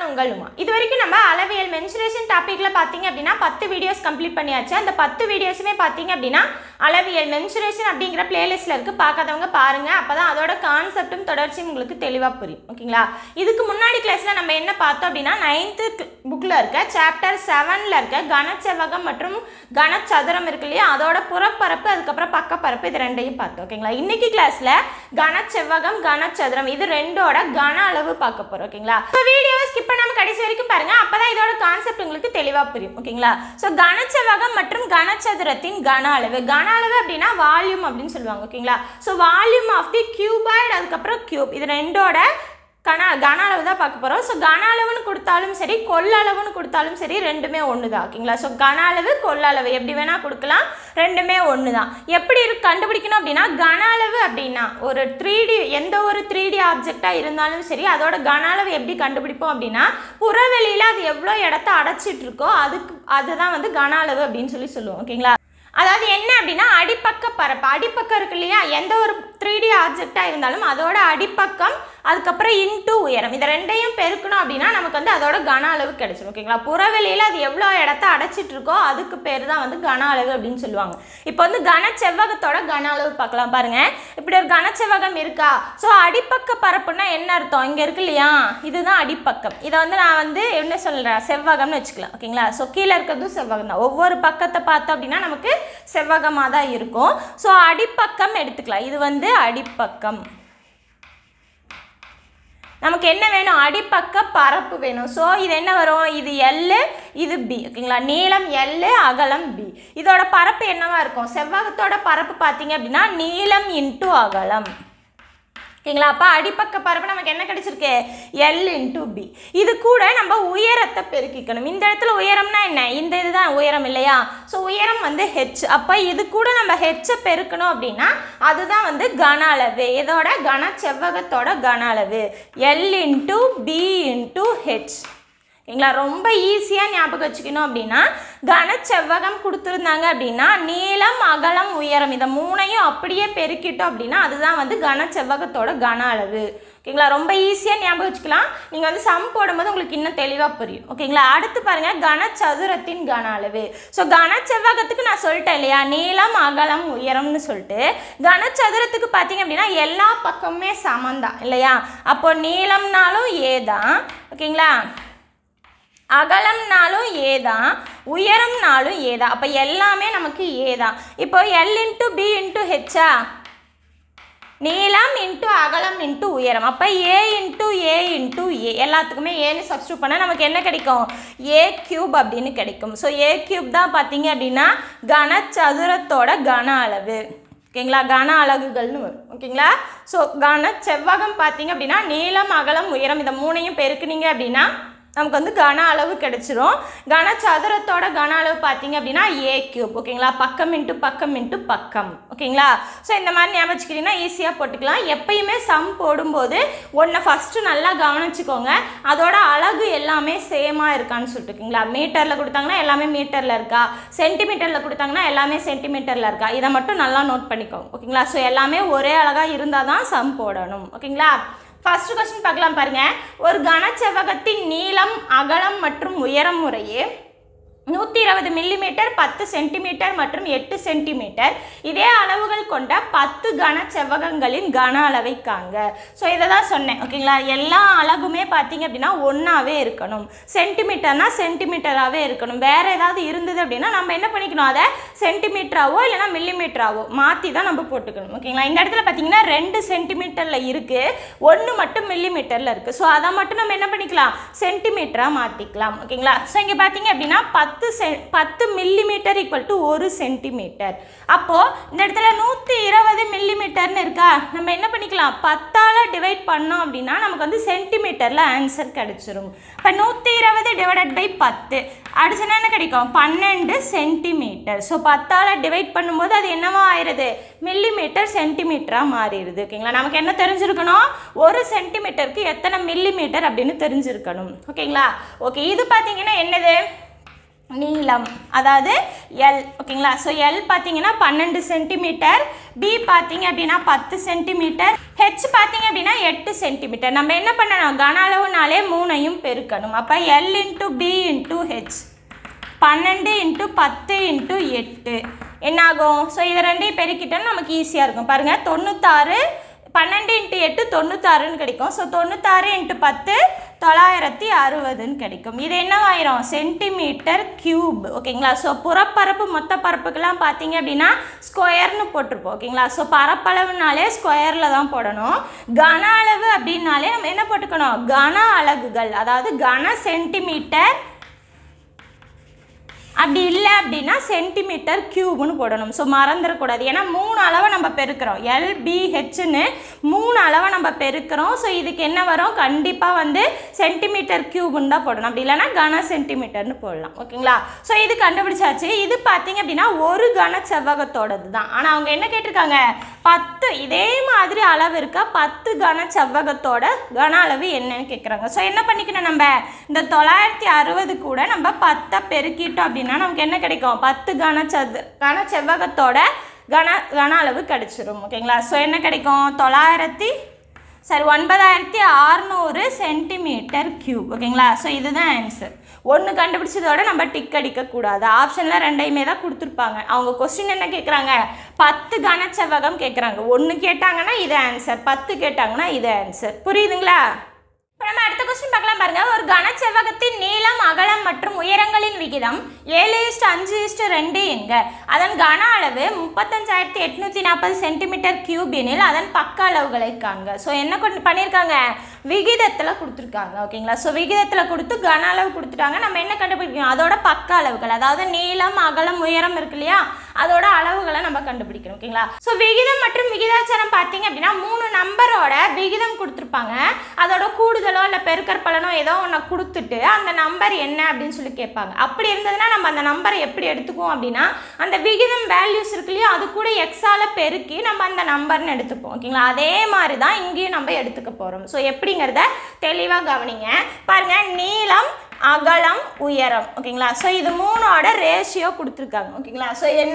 நான் உங்கள் உமா இது வரைக்கும் நம்ம அளவியல் மென்சுரேஷன் டாப்பிக்கில் பார்த்தீங்க அப்படின்னா பத்து வீடியோஸ் கம்ப்ளீட் பண்ணியாச்சு அந்த பத்து வீடியோஸுமே பார்த்தீங்க அப்படின்னா அளவியல் மென்சுரேஷன் அப்படிங்கிற பிளேலிஸ்ட்டில் இருக்குது பார்க்காதவங்க பாருங்கள் அப்போ தான் அதோட கான்செப்டும் தொடர்ச்சியும் உங்களுக்கு தெளிவாக புரியும் ஓகேங்களா இதுக்கு முன்னாடி கிளாஸில் நம்ம என்ன பார்த்தோம் அப்படின்னா நைன்த்து புக்கில் இருக்க சாப்டர் செவனில் இருக்க கனச்செவ்வகம் மற்றும் கனச்சதுரம் இருக்கு இல்லையா அதோட புறப்பரப்பு அதுக்கப்புறம் பக்கப்பரப்பு இது ரெண்டையும் பார்த்தோம் ஓகேங்களா இன்னைக்கு கிளாஸில் கனச்செவ்வகம் கனச்சதுரம் இது ரெண்டோட கன அளவு பார்க்க போகிறோம் ஓகேங்களா ஸோ வீடியோவை ஸ்கிப் பண்ணாமல் கடைசி வரைக்கும் பாருங்க அப்பதான் இதோட கான்செப்ட் உங்களுக்கு தெளிவாக புரியும் ஓகேங்களா ஸோ கனச்செவ்வகம் மற்றும் கனச்சதுரத்தின் கன அளவு கன அளவு அப்படின்னா வால்யூம் அப்படின்னு சொல்லுவாங்க ஓகேங்களா so volume of the cuboid அதுக்கப்புறம் கியூப் இது ரெண்டோட கன கன அளவு தான் பார்க்க போகிறோம் ஸோ கன அளவுன்னு கொடுத்தாலும் சரி கொள்ளளவுன்னு கொடுத்தாலும் சரி ரெண்டுமே ஒன்று தான் ஓகேங்களா ஸோ கன அளவு கொள்ளளவு எப்படி வேணால் கொடுக்கலாம் ரெண்டுமே ஒன்று தான் எப்படி இருக்கு கண்டுபிடிக்கணும் அப்படின்னா கன அளவு அப்படின்னா ஒரு த்ரீ டி எந்த ஒரு த்ரீ டி ஆப்ஜெக்டாக இருந்தாலும் சரி அதோட கன அளவு எப்படி கண்டுபிடிப்போம் அப்படின்னா புறவெளியில் அது எவ்வளோ இடத்த அடைச்சிட்டு இருக்கோ அதுக்கு அதுதான் வந்து கன அளவு அப்படின்னு சொல்லி சொல்லுவோம் ஓகேங்களா அதாவது என்ன அப்படின்னா அடிப்பக்க பரப்பு அடிப்பக்கம் இருக்கு இல்லையா எந்த ஒரு த்ரீ டி ஆப்ஜெக்டாக இருந்தாலும் அதோட அடிப்பக்கம் அதுக்கப்புறம் இன்ட்டு உயரம் இதை ரெண்டையும் பெருக்கணும் அப்படின்னா நமக்கு வந்து அதோட கன அளவு கிடைச்சிடும் ஓகேங்களா புறவெளியில் அது எவ்வளோ இடத்த அடைச்சிட்டு இருக்கோ அதுக்கு பேர் தான் வந்து கன அளவு அப்படின்னு சொல்லுவாங்க இப்போ வந்து கன செவ்வகத்தோட கன அளவு பார்க்கலாம் பாருங்க இப்படி ஒரு கன செவ்வகம் இருக்கா ஸோ அடிப்பக்க பரப்புனா என்ன அர்த்தம் இங்கே இருக்கு இல்லையா இதுதான் அடிப்பக்கம் இதை வந்து நான் வந்து என்ன சொல்கிறேன் செவ்வகம்னு வச்சுக்கலாம் ஓகேங்களா ஸோ கீழே இருக்கிறதும் செவ்வகம் தான் ஒவ்வொரு பக்கத்தை பார்த்தோம் அப்படின்னா நமக்கு செவ்வகமாக தான் இருக்கும் ஸோ அடிப்பக்கம் எடுத்துக்கலாம் இது வந்து அடிப்பக்கம் நமக்கு என்ன வேணும் அடிப்பக்க பரப்பு வேணும் ஸோ இது என்ன வரும் இது எல் இது பி ஓகேங்களா நீளம் எல் அகலம் பி இதோட பரப்பு என்னவா இருக்கும் செவ்வகத்தோட பரப்பு பார்த்தீங்க அப்படின்னா நீளம் இன்ட்டு அகலம் ஓகேங்களா அப்போ அடிப்பக்க பரப்பு நமக்கு என்ன கிடைச்சிருக்கு எல் இன்ட்டு பி இது கூட நம்ம உயரத்தை பெருக்கிக்கணும் இந்த இடத்துல உயரம்னா என்ன இந்த இதுதான் உயரம் இல்லையா ஸோ உயரம் வந்து ஹெச் அப்போ இது கூட நம்ம ஹெச்சை பெருக்கணும் அப்படின்னா அதுதான் வந்து கன அளவு இதோட கன செவ்வகத்தோட கன அளவு L into B into H ஓகேங்களா ரொம்ப ஈஸியாக ஞாபகம் வச்சுக்கணும் அப்படின்னா கனச்செவ்வகம் கொடுத்துருந்தாங்க அப்படின்னா நீளம் அகலம் உயரம் இதை மூணையும் அப்படியே பெருக்கிட்டோம் அப்படின்னா அதுதான் வந்து கனச்செவ்வகத்தோட கன அளவு ஓகேங்களா ரொம்ப ஈஸியாக ஞாபகம் வச்சுக்கலாம் நீங்கள் வந்து சம் போடும்போது உங்களுக்கு இன்னும் தெளிவாக புரியும் ஓகேங்களா அடுத்து பாருங்கள் கனச்சதுரத்தின் கன அளவு ஸோ கனச்செவ்வகத்துக்கு நான் சொல்லிட்டேன் இல்லையா நீளம் அகலம் உயரம்னு சொல்லிட்டு கனச்சதுரத்துக்கு பார்த்தீங்க அப்படின்னா எல்லா பக்கமுமே சமந்தான் இல்லையா அப்போ நீளம்னாலும் ஏ தான் ஓகேங்களா அகலம்னாலும் ஏ தான் உயரம்னாலும் ஏ தான் அப்போ எல்லாமே நமக்கு ஏ தான் இப்போ எல் இன்ட்டு பி இன்ட்டு ஹெச்சா நீளம் இன்ட்டு அகலம் இன்ட்டு உயரம் அப்போ ஏ இன்ட்டு ஏ இன்ட்டு ஏ எல்லாத்துக்குமே ஏன்னு சப்ஸ்டியூட் பண்ணால் நமக்கு என்ன கிடைக்கும் ஏ கியூப் அப்படின்னு கிடைக்கும் ஸோ ஏ கியூப் தான் பார்த்தீங்க அப்படின்னா கனச்சதுரத்தோட கன அளவு ஓகேங்களா கன அலகுகள்னு வரும் ஓகேங்களா ஸோ கன செவ்வகம் பார்த்தீங்க அப்படின்னா நீளம் அகலம் உயரம் இந்த மூணையும் பெருக்குனீங்க அப்படின்னா நமக்கு வந்து கன அளவு கிடைச்சிரும் கன சதுரத்தோட கன அளவு பார்த்தீங்க அப்படின்னா ஏ கியூப் ஓகேங்களா பக்கம் இன்ட்டு பக்கம் இன்ட்டு பக்கம் ஓகேங்களா ஸோ இந்த மாதிரி ஞாபகம் வச்சுக்கிட்டிங்கன்னா ஈஸியாக போட்டுக்கலாம் எப்பயுமே சம் போடும்போது ஒன்றை ஃபஸ்ட்டு நல்லா கவனிச்சுக்கோங்க அதோட அழகு எல்லாமே சேமாக இருக்கான்னு சொல்லிட்டு ஓகேங்களா மீட்டரில் கொடுத்தாங்கன்னா எல்லாமே மீட்டரில் இருக்கா சென்டிமீட்டரில் கொடுத்தாங்கன்னா எல்லாமே சென்டிமீட்டரில் இருக்கா இதை மட்டும் நல்லா நோட் பண்ணிக்கோங்க ஓகேங்களா ஸோ எல்லாமே ஒரே அழகாக இருந்தால் தான் சம் போடணும் ஓகேங்களா ஃபர்ஸ்ட் கொஸ்டின் பார்க்கலாம் பாருங்க ஒரு கனச்செவ்வகத்தின் நீளம் அகலம் மற்றும் உயரம் முறையே நூற்றி இருபது மில்லிமீட்டர் பத்து சென்டிமீட்டர் மற்றும் எட்டு சென்டிமீட்டர் இதே அளவுகள் கொண்ட பத்து கன செவ்வகங்களின் கன அளவை காண்க ஸோ இதை தான் சொன்னேன் ஓகேங்களா எல்லா அலகுமே பார்த்தீங்க அப்படின்னா ஒன்றாவே இருக்கணும் சென்டிமீட்டர்னா சென்டிமீட்டராகவே இருக்கணும் வேறு ஏதாவது இருந்தது அப்படின்னா நம்ம என்ன பண்ணிக்கணும் அதை சென்டிமீட்டராவோ இல்லைனா மில்லிமீட்டராவோ மாற்றி தான் நம்ம போட்டுக்கணும் ஓகேங்களா இந்த இடத்துல பார்த்தீங்கன்னா ரெண்டு சென்டிமீட்டரில் இருக்குது ஒன்று மட்டும் மில்லிமீட்டரில் இருக்குது ஸோ அதை மட்டும் நம்ம என்ன பண்ணிக்கலாம் சென்டிமீட்டராக மாற்றிக்கலாம் ஓகேங்களா ஸோ இங்கே பார்த்தீங்க அப்படின்னா பத்து செ பத்து மில்லிமீட்டர் ஈக்குவல் டு ஒரு சென்டிமீட்டர் அப்போது இந்த இடத்துல நூற்றி இருபது மில்லிமீட்டர்னு இருக்கா நம்ம என்ன பண்ணிக்கலாம் பத்தால் டிவைட் பண்ணோம் அப்படின்னா நமக்கு வந்து சென்டிமீட்டரில் ஆன்சர் கிடச்சிரும் இப்போ நூற்றி இருபது டிவைடட் பை பத்து அடிச்சுன்னா என்ன கிடைக்கும் பன்னெண்டு சென்டிமீட்டர் ஸோ பத்தால் டிவைட் பண்ணும்போது அது என்னவா ஆயிடுது மில்லிமீட்டர் சென்டிமீட்டராக மாறிடுது ஓகேங்களா நமக்கு என்ன தெரிஞ்சிருக்கணும் ஒரு சென்டிமீட்டருக்கு எத்தனை மில்லிமீட்டர் அப்படின்னு தெரிஞ்சிருக்கணும் ஓகேங்களா ஓகே இது பார்த்தீங்கன்னா என்னது நீளம் அதாவது எல் ஓகேங்களா ஸோ எல் பார்த்தீங்கன்னா பன்னெண்டு சென்டிமீட்டர் பி பார்த்தீங்க அப்படின்னா பத்து சென்டிமீட்டர் ஹெச் பார்த்தீங்க அப்படின்னா எட்டு சென்டிமீட்டர் நம்ம என்ன பண்ணணும் கன அளவுனாலே மூணையும் பெருக்கணும் அப்போ L into B into H பன்னெண்டு இன்ட்டு பத்து இன்ட்டு எட்டு என்னாகும் ஸோ இதை ரெண்டையும் பெருக்கிட்டோம்னா நமக்கு ஈஸியாக இருக்கும் பாருங்கள் தொண்ணூத்தாறு பன்னெண்டு இன்ட்டு எட்டு தொண்ணூத்தாறுன்னு கிடைக்கும் ஸோ தொண்ணூத்தாறு இன்ட்டு பத்து தொள்ளாயிரத்தி அறுபதுன்னு கிடைக்கும் இது என்னவாயிரும் சென்டிமீட்டர் கியூப் ஓகேங்களா ஸோ புறப்பரப்பு மொத்த பரப்புக்கெல்லாம் பார்த்தீங்க அப்படின்னா ஸ்கொயர்னு போட்டிருப்போம் ஓகேங்களா ஸோ பரப்பளவுனாலே ஸ்கொயரில் தான் போடணும் கன அளவு அப்படின்னாலே நம்ம என்ன போட்டுக்கணும் கன அலகுகள் அதாவது கன சென்டிமீட்டர் அப்படி இல்லை அப்படின்னா சென்டிமீட்டர் கியூப்னு போடணும் ஸோ மறந்துடக்கூடாது ஏன்னா மூணு அளவை நம்ம பெருக்கிறோம் எல்பிஹெச்னு மூணு அளவை நம்ம பெருக்கிறோம் ஸோ இதுக்கு என்ன வரும் கண்டிப்பாக வந்து சென்டிமீட்டர் கியூப்னு தான் போடணும் அப்படி இல்லைன்னா கன சென்டிமீட்டர்னு போடலாம் ஓகேங்களா ஸோ இது கண்டுபிடிச்சாச்சு இது பார்த்தீங்க அப்படின்னா ஒரு கன செவ்வகத்தோடது தான் ஆனால் அவங்க என்ன கேட்டிருக்காங்க பத்து இதே மாதிரி அளவு இருக்க பத்து கன செவ்வகத்தோட கன அளவு என்னன்னு கேட்குறாங்க ஸோ என்ன பண்ணிக்கணும் நம்ம இந்த தொள்ளாயிரத்தி அறுபது கூட நம்ம பத்தை பெருக்கிட்டோம் அப்படின்னா நமக்கு என்ன கிடைக்கும் பத்து கன செது கன செவ்வகத்தோட கன கன அளவு கிடைச்சிரும் ஓகேங்களா ஸோ என்ன கிடைக்கும் தொள்ளாயிரத்தி சரி ஒன்பதாயிரத்தி அறநூறு சென்டிமீட்டர் கியூப் ஓகேங்களா ஸோ இதுதான் ஆன்சர் ஒன்று கண்டுபிடிச்சதோட நம்ம டிக் அடிக்கக்கூடாது ஆப்ஷனில் ரெண்டையுமே தான் கொடுத்துருப்பாங்க அவங்க கொஸ்டின் என்ன கேட்குறாங்க பத்து கனச்செவ்வகம் கேட்குறாங்க ஒன்று கேட்டாங்கன்னா இது ஆன்சர் பத்து கேட்டாங்கன்னா இது ஆன்சர் புரியுதுங்களா இப்போ நம்ம அடுத்த கொஸ்டின் பார்க்கலாம் பாருங்க ஒரு கனச்செவ்வகத்தின் நீளம் அகலம் மற்றும் உயரங்களின் விகிதம் ஏழு இஸ்ட் அஞ்சு இஸ்ட் ரெண்டு என்க அதன் கன அளவு முப்பத்தஞ்சாயிரத்தி எட்நூற்றி நாற்பது சென்டிமீட்டர் கியூப் எனில் அதன் பக்க அளவுகளை காண்க ஸோ என்ன கொண்டு பண்ணியிருக்காங்க விகிதத்தில் கொடுத்துருக்காங்க ஓகேங்களா ஸோ விகிதத்தில் கொடுத்து கன அளவு கொடுத்துட்டாங்க நம்ம என்ன கண்டுபிடிக்கணும் அதோட பக்க அளவுகள் அதாவது நீளம் அகலம் உயரம் இருக்கு இல்லையா அதோட அளவுகளை நம்ம கண்டுபிடிக்கணும் ஓகேங்களா ஸோ விகிதம் மற்றும் விகிதாச்சாரம் பார்த்தீங்க அப்படின்னா மூணு நம்பரோட விகிதம் கொடுத்துருப்பாங்க அதோட கூடுதலோ இல்லை பெருக்கற்பலனோ ஏதோ ஒன்று கொடுத்துட்டு அந்த நம்பர் என்ன அப்படின்னு சொல்லி கேட்பாங்க அப்படி இருந்ததுன்னா நம்ம அந்த நம்பரை எப்படி எடுத்துக்குவோம் அப்படின்னா அந்த விகிதம் வேல்யூஸ் இருக்கு இல்லையா அது கூட எக்ஸால பெருக்கி நம்ம அந்த நம்பர்னு எடுத்துப்போம் ஓகேங்களா அதே மாதிரி தான் இங்கேயும் நம்ம எடுத்துக்க போகிறோம் ஸோ எப்படிங்கிறத தெளிவாக கவனிங்க பாருங்க நீளம் அகலம் உயரம் ஓகேங்களா ஸோ இது மூணோட ரேஷியோ கொடுத்துருக்காங்க ஓகேங்களா ஸோ என்ன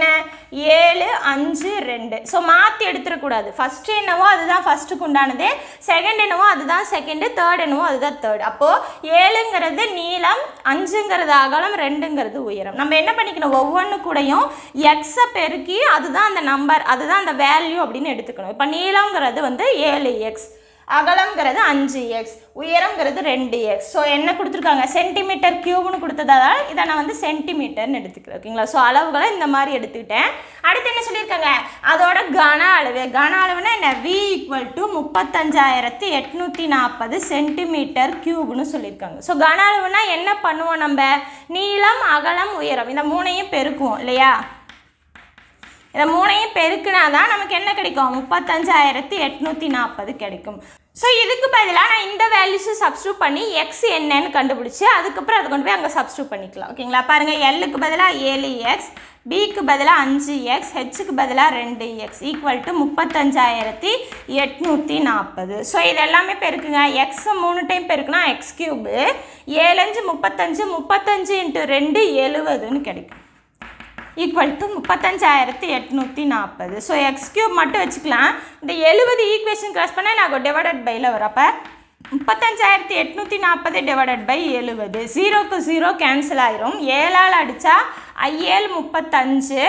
ஏழு அஞ்சு ரெண்டு ஸோ மாற்றி எடுத்துடக்கூடாது ஃபஸ்ட்டு என்னவோ அதுதான் ஃபஸ்ட்டுக்கு உண்டானது செகண்ட் என்னவோ அதுதான் செகண்டு தேர்ட் என்னவோ அதுதான் தேர்ட் அப்போது ஏழுங்கிறது நீளம் அஞ்சுங்கிறது அகலம் ரெண்டுங்கிறது உயரம் நம்ம என்ன பண்ணிக்கணும் ஒவ்வொன்று கூடயும் எக்ஸை பெருக்கி அதுதான் அந்த நம்பர் அதுதான் அந்த வேல்யூ அப்படின்னு எடுத்துக்கணும் இப்போ நீளங்கிறது வந்து ஏழு எக்ஸ் அகலம்ங்கிறது அஞ்சு எக்ஸ் உயரம்ங்கிறது ரெண்டு எக்ஸ் ஸோ என்ன கொடுத்துருக்காங்க சென்டிமீட்டர் கியூப்னு கொடுத்ததால இதை நான் வந்து சென்டிமீட்டர்னு எடுத்துக்கிறேன் ஓகேங்களா ஸோ அளவுகளை இந்த மாதிரி எடுத்துக்கிட்டேன் அடுத்து என்ன சொல்லியிருக்காங்க அதோட கன அளவு கன அளவுனா என்ன வி ஈக்குவல் டு முப்பத்தஞ்சாயிரத்தி எட்நூற்றி நாற்பது சென்டிமீட்டர் கியூப்னு சொல்லியிருக்காங்க ஸோ கன அளவுனா என்ன பண்ணுவோம் நம்ம நீளம் அகலம் உயரம் இந்த மூணையும் பெருக்குவோம் இல்லையா இதை மூணையும் பெருக்குனா தான் நமக்கு என்ன கிடைக்கும் முப்பத்தஞ்சாயிரத்தி எட்நூற்றி நாற்பது கிடைக்கும் ஸோ இதுக்கு பதிலாக நான் இந்த வேல்யூஸை சப்ஸ்டியூட் பண்ணி எக்ஸ் என்னன்னு கண்டுபிடிச்சி அதுக்கப்புறம் அதை கொண்டு போய் அங்கே சப்ஸ்டியூட் பண்ணிக்கலாம் ஓகேங்களா பாருங்கள் எல்லுக்கு பதிலாக ஏழு எக்ஸ் பிக்கு பதிலாக அஞ்சு எக்ஸ் ஹெச்சுக்கு பதிலாக ரெண்டு எக்ஸ் ஈக்குவல் டு முப்பத்தஞ்சாயிரத்தி எட்நூற்றி நாற்பது ஸோ இது எல்லாமே பெருக்குங்க எக்ஸ் மூணு டைம் பெருக்குனா எக்ஸ் கியூபு ஏழஞ்சு முப்பத்தஞ்சு முப்பத்தஞ்சு இன்ட்டு ரெண்டு எழுபதுன்னு கிடைக்கும் ஈக்குவல் டு முப்பத்தஞ்சாயிரத்தி எட்நூற்றி நாற்பது ஸோ எக்ஸ் கியூப் மட்டும் வச்சுக்கலாம் இந்த எழுபது ஈக்குவேஷன் கிராஸ் பண்ணால் நான் டிவைடட் பையில் வரும் அப்போ முப்பத்தஞ்சாயிரத்தி எட்நூற்றி நாற்பது டிவைடட் பை எழுபது ஜீரோக்கு ஜீரோ கேன்சல் ஆயிரும் ஏழால் அடித்தா ஐஏழு முப்பத்தஞ்சு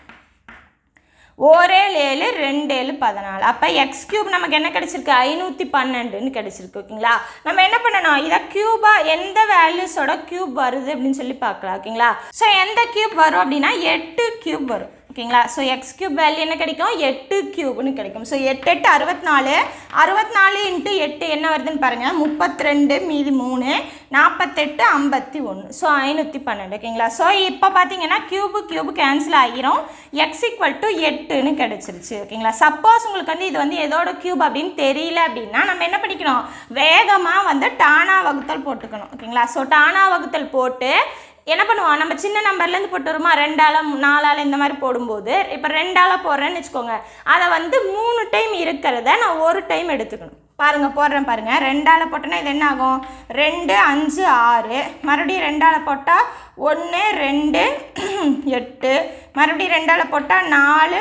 ஓரேழு ஏழு ரெண்டு ஏழு பதினாலு அப்போ எக்ஸ் கியூப் நமக்கு என்ன கிடச்சிருக்கு ஐநூற்றி பன்னெண்டுன்னு கிடச்சிருக்கு ஓகேங்களா நம்ம என்ன பண்ணணும் இதை க்யூபாக எந்த வேல்யூஸோட க்யூப் வருது அப்படின்னு சொல்லி பார்க்கலாம் ஓகேங்களா ஸோ எந்த க்யூப் வரும் அப்படின்னா எட்டு க்யூப் வரும் ஓகேங்களா ஸோ எக்ஸ் கியூப் வேல்யூ என்ன கிடைக்கும் எட்டு கியூப்னு கிடைக்கும் ஸோ எட்டு எட்டு அறுபத்தி நாலு அறுபத்தி நாலு இன்ட்டு எட்டு என்ன வருதுன்னு பாருங்கள் முப்பத்தி ரெண்டு மீதி மூணு நாற்பத்தெட்டு ஐம்பத்தி ஒன்று ஸோ ஐநூற்றி பன்னெண்டு ஓகேங்களா ஸோ இப்போ பார்த்தீங்கன்னா கியூபு கியூபு கேன்சல் ஆகிரும் எக்ஸ் ஈக்குவல் டு எட்டுன்னு கிடச்சிருச்சு ஓகேங்களா சப்போஸ் உங்களுக்கு வந்து இது வந்து எதோட கியூப் அப்படின்னு தெரியல அப்படின்னா நம்ம என்ன பண்ணிக்கணும் வேகமாக வந்து டானா வகுத்தல் போட்டுக்கணும் ஓகேங்களா ஸோ டானா வகுத்தல் போட்டு என்ன பண்ணுவோம் நம்ம சின்ன நம்பர்லேருந்து போட்டு வருமா ரெண்டால நாலால் இந்த மாதிரி போடும்போது இப்போ ரெண்டால போடுறேன்னு வச்சுக்கோங்க அதை வந்து மூணு டைம் இருக்கிறத நான் ஒரு டைம் எடுத்துக்கணும் பாருங்கள் போடுறேன் பாருங்கள் ரெண்டால் போட்டோன்னா இது என்ன ஆகும் ரெண்டு அஞ்சு ஆறு மறுபடியும் ரெண்டால் போட்டால் ஒன்று ரெண்டு எட்டு மறுபடியும் ரெண்டால் போட்டால் நாலு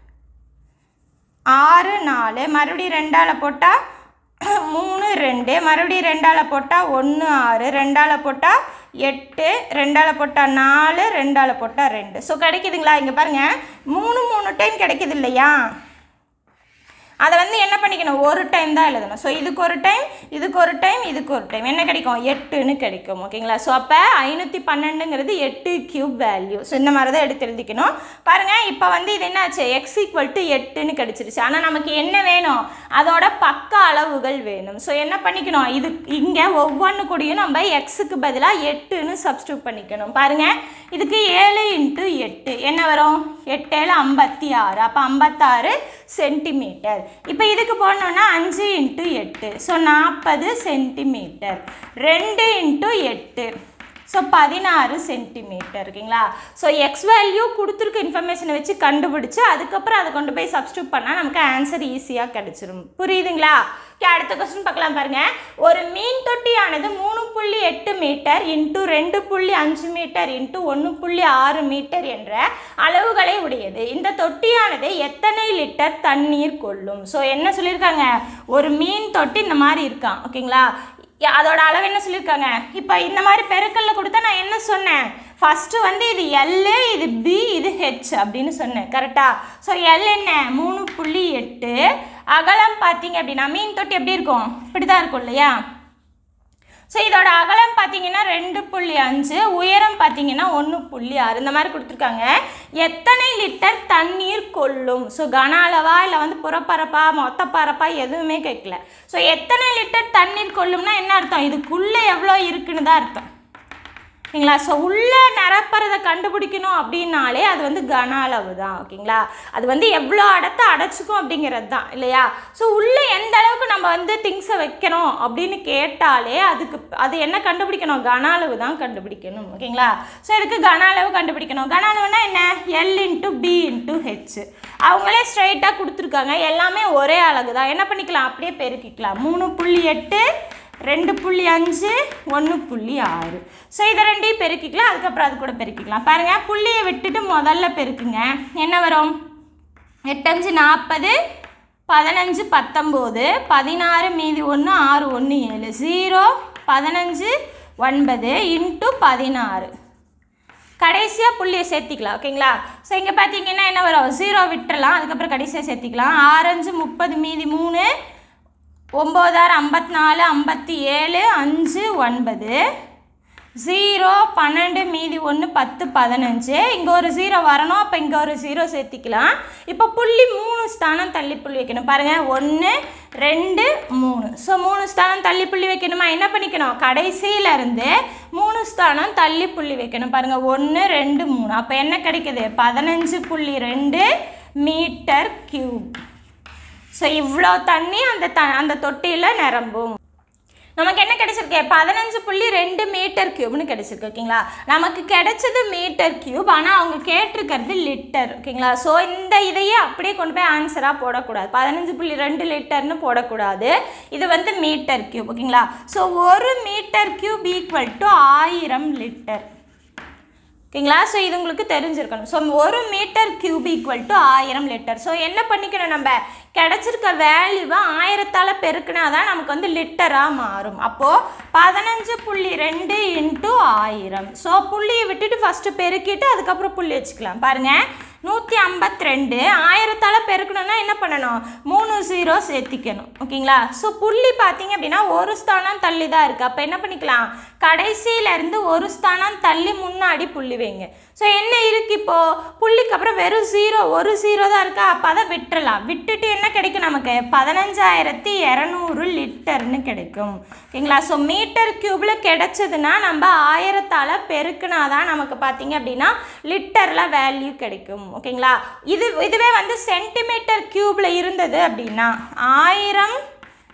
ஆறு நாலு மறுபடியும் ரெண்டால் போட்டால் மூணு ரெண்டு மறுபடியும் ரெண்டால் போட்டால் ஒன்று ஆறு ரெண்டால் போட்டால் எட்டு ரெண்டால் போட்டால் நாலு ரெண்டால் போட்டால் ரெண்டு ஸோ கிடைக்குதுங்களா இங்கே பாருங்கள் மூணு மூணு டைம் கிடைக்குது இல்லையா அதை வந்து என்ன பண்ணிக்கணும் ஒரு டைம் தான் எழுதணும் ஸோ இதுக்கு ஒரு டைம் இதுக்கு ஒரு டைம் இதுக்கு ஒரு டைம் என்ன கிடைக்கும் எட்டுன்னு கிடைக்கும் ஓகேங்களா ஸோ அப்போ ஐநூற்றி பன்னெண்டுங்கிறது எட்டு கியூப் வேல்யூ ஸோ இந்த மாதிரி தான் எடுத்து எழுதிக்கணும் பாருங்கள் இப்போ வந்து இது என்னாச்சு எக்ஸ் ஈக்குவல் டு எட்டுன்னு கிடச்சிருச்சு ஆனால் நமக்கு என்ன வேணும் அதோட பக்க அளவுகள் வேணும் ஸோ என்ன பண்ணிக்கணும் இது இங்கே ஒவ்வொன்று கூடயும் நம்ம எக்ஸுக்கு பதிலாக எட்டுன்னு சப்ஸ்டியூட் பண்ணிக்கணும் பாருங்கள் இதுக்கு ஏழு இன்ட்டு எட்டு என்ன வரும் எட்டேழு ஐம்பத்தி ஆறு அப்போ ஐம்பத்தாறு சென்டிமீட்டர் இப்போ இதுக்கு போடணுன்னா அஞ்சு இன்ட்டு எட்டு ஸோ நாற்பது சென்டிமீட்டர் ரெண்டு இன்ட்டு எட்டு ஸோ பதினாறு சென்டிமீட்டர் ஓகேங்களா ஸோ எக்ஸ் வேல்யூ கொடுத்துருக்க இன்ஃபர்மேஷனை வச்சு கண்டுபிடிச்சு அதுக்கப்புறம் அதை கொண்டு போய் சப்ஸ்டியூட் பண்ணால் நமக்கு ஆன்சர் ஈஸியாக கிடச்சிரும் புரியுதுங்களா ஓகே அடுத்த கொஸ்டின் பார்க்கலாம் பாருங்க ஒரு மீன் தொட்டியானது மூணு புள்ளி எட்டு மீட்டர் இன்ட்டு ரெண்டு புள்ளி அஞ்சு மீட்டர் இன்ட்டு ஒன்று புள்ளி ஆறு மீட்டர் என்ற அளவுகளை உடையது இந்த தொட்டியானது எத்தனை லிட்டர் தண்ணீர் கொள்ளும் ஸோ என்ன சொல்லியிருக்காங்க ஒரு மீன் தொட்டி இந்த மாதிரி இருக்கான் ஓகேங்களா யா- அதோட அளவு என்ன சொல்லியிருக்காங்க இப்போ இந்த மாதிரி பெருக்கல்ல கொடுத்தா நான் என்ன சொன்னேன் ஃபஸ்ட்டு வந்து இது எல் இது பி இது ஹெச் அப்படின்னு சொன்னேன் கரெக்டா ஸோ எல் என்ன மூணு புள்ளி எட்டு அகலம் பார்த்தீங்க அப்படின்னா மீன் தொட்டி எப்படி இருக்கும் இப்படி தான் இருக்கும் இல்லையா ஸோ இதோட அகலம் பார்த்தீங்கன்னா ரெண்டு புள்ளி அஞ்சு உயரம் பார்த்தீங்கன்னா ஒன்று புள்ளி ஆறு இந்த மாதிரி கொடுத்துருக்காங்க எத்தனை லிட்டர் தண்ணீர் கொள்ளும் ஸோ கன அளவா இல்லை வந்து புறப்பரப்பா மொத்த பரப்பா எதுவுமே கேட்கல ஸோ எத்தனை லிட்டர் தண்ணீர் கொள்ளும்னா என்ன அர்த்தம் இதுக்குள்ளே எவ்வளோ இருக்குன்னு தான் அர்த்தம் ஓகேங்களா ஸோ உள்ளே நிரப்புறதை கண்டுபிடிக்கணும் அப்படின்னாலே அது வந்து கன அளவு தான் ஓகேங்களா அது வந்து எவ்வளோ அடத்தை அடைச்சிக்கும் அப்படிங்கிறது தான் இல்லையா ஸோ உள்ளே எந்த அளவுக்கு நம்ம வந்து திங்ஸை வைக்கணும் அப்படின்னு கேட்டாலே அதுக்கு அது என்ன கண்டுபிடிக்கணும் கன அளவு தான் கண்டுபிடிக்கணும் ஓகேங்களா ஸோ இதுக்கு கன அளவு கண்டுபிடிக்கணும் கன அளவுனா என்ன L into B into H அவங்களே ஸ்ட்ரைட்டாக கொடுத்துருக்காங்க எல்லாமே ஒரே அழகு தான் என்ன பண்ணிக்கலாம் அப்படியே பெருக்கிக்கலாம் மூணு புள்ளி எட்டு ரெண்டு புள்ளி அஞ்சு ஒன்று புள்ளி ஆறு ஸோ இதை ரெண்டையும் பெருக்கிக்கலாம் அதுக்கப்புறம் அது கூட பெருக்கிக்கலாம் பாருங்கள் புள்ளியை விட்டுட்டு முதல்ல பெருக்குங்க என்ன வரும் எட்டஞ்சு நாற்பது பதினஞ்சு பத்தொம்போது பதினாறு மீதி ஒன்று ஆறு ஒன்று ஏழு ஜீரோ பதினஞ்சு ஒன்பது இன்ட்டு பதினாறு கடைசியாக புள்ளியை சேர்த்திக்கலாம் ஓகேங்களா ஸோ இங்கே பார்த்தீங்கன்னா என்ன வரும் ஜீரோ விட்டுறலாம் அதுக்கப்புறம் கடைசியாக சேர்த்திக்கலாம் ஆரஞ்சு முப்பது மீதி மூணு ஒம்போதாறு ஐம்பத்தி நாலு ஐம்பத்தி ஏழு அஞ்சு ஒன்பது ஜீரோ பன்னெண்டு மீதி ஒன்று பத்து பதினஞ்சு இங்கே ஒரு ஜீரோ வரணும் அப்போ இங்கே ஒரு ஜீரோ சேர்த்திக்கலாம் இப்போ புள்ளி மூணு ஸ்தானம் தள்ளி புள்ளி வைக்கணும் பாருங்கள் ஒன்று ரெண்டு மூணு ஸோ மூணு ஸ்தானம் தள்ளி புள்ளி வைக்கணுமா என்ன பண்ணிக்கணும் கடைசியில இருந்து மூணு ஸ்தானம் தள்ளி புள்ளி வைக்கணும் பாருங்கள் ஒன்று ரெண்டு மூணு அப்போ என்ன கிடைக்குது பதினஞ்சு புள்ளி ரெண்டு மீட்டர் கியூப் ஸோ இவ்வளோ தண்ணி அந்த த அந்த தொட்டியில் நிரம்பும் நமக்கு என்ன கிடைச்சிருக்கு பதினஞ்சு புள்ளி ரெண்டு மீட்டர் கியூப்னு கிடைச்சிருக்கு ஓகேங்களா நமக்கு கிடைச்சது மீட்டர் கியூப் ஆனால் அவங்க கேட்டிருக்கிறது லிட்டர் ஓகேங்களா ஸோ இந்த இதையே அப்படியே கொண்டு போய் ஆன்சராக போடக்கூடாது பதினஞ்சு புள்ளி ரெண்டு லிட்டர்னு போடக்கூடாது இது வந்து மீட்டர் கியூப் ஓகேங்களா ஸோ ஒரு மீட்டர் கியூப் ஈக்குவல் டு ஆயிரம் லிட்டர் ஓகேங்களா ஸோ இது உங்களுக்கு தெரிஞ்சிருக்கணும் ஸோ ஒரு மீட்டர் கியூப் ஈக்குவல் டு ஆயிரம் லிட்டர் ஸோ என்ன பண்ணிக்கணும் நம்ம கிடச்சிருக்க வேல்யூவை ஆயிரத்தால் பெருக்கினா தான் நமக்கு வந்து லிட்டராக மாறும் அப்போது பதினஞ்சு புள்ளி ரெண்டு இன்ட்டு ஆயிரம் ஸோ புள்ளியை விட்டுட்டு ஃபஸ்ட்டு பெருக்கிட்டு அதுக்கப்புறம் புள்ளி வச்சுக்கலாம் பாருங்கள் நூற்றி ஐம்பத்தி ரெண்டு ஆயிரத்தால் பெருக்கணும்னா என்ன பண்ணணும் மூணு ஜீரோ சேர்த்திக்கணும் ஓகேங்களா ஸோ புள்ளி பார்த்தீங்க அப்படின்னா ஒரு ஸ்தானம் தள்ளி தான் இருக்குது அப்போ என்ன பண்ணிக்கலாம் கடைசியில இருந்து ஒரு ஸ்தானம் தள்ளி முன்னாடி புள்ளி வைங்க ஸோ என்ன இருக்குது இப்போது புள்ளிக்கு அப்புறம் வெறும் ஜீரோ ஒரு ஜீரோ தான் இருக்கா அப்போ அதை விட்டுறலாம் விட்டுட்டு என்ன கிடைக்கும் நமக்கு பதினஞ்சாயிரத்தி இரநூறு லிட்டர்னு கிடைக்கும் ஓகேங்களா ஸோ மீட்டர் கியூபில் கிடைச்சதுன்னா நம்ம ஆயிரத்தால் பெருக்குனா தான் நமக்கு பார்த்தீங்க அப்படின்னா லிட்டரில் வேல்யூ கிடைக்கும் ஓகேங்களா இது இதுவே வந்து சென்டிமீட்டர் கியூபில் இருந்தது அப்படின்னா ஆயிரம்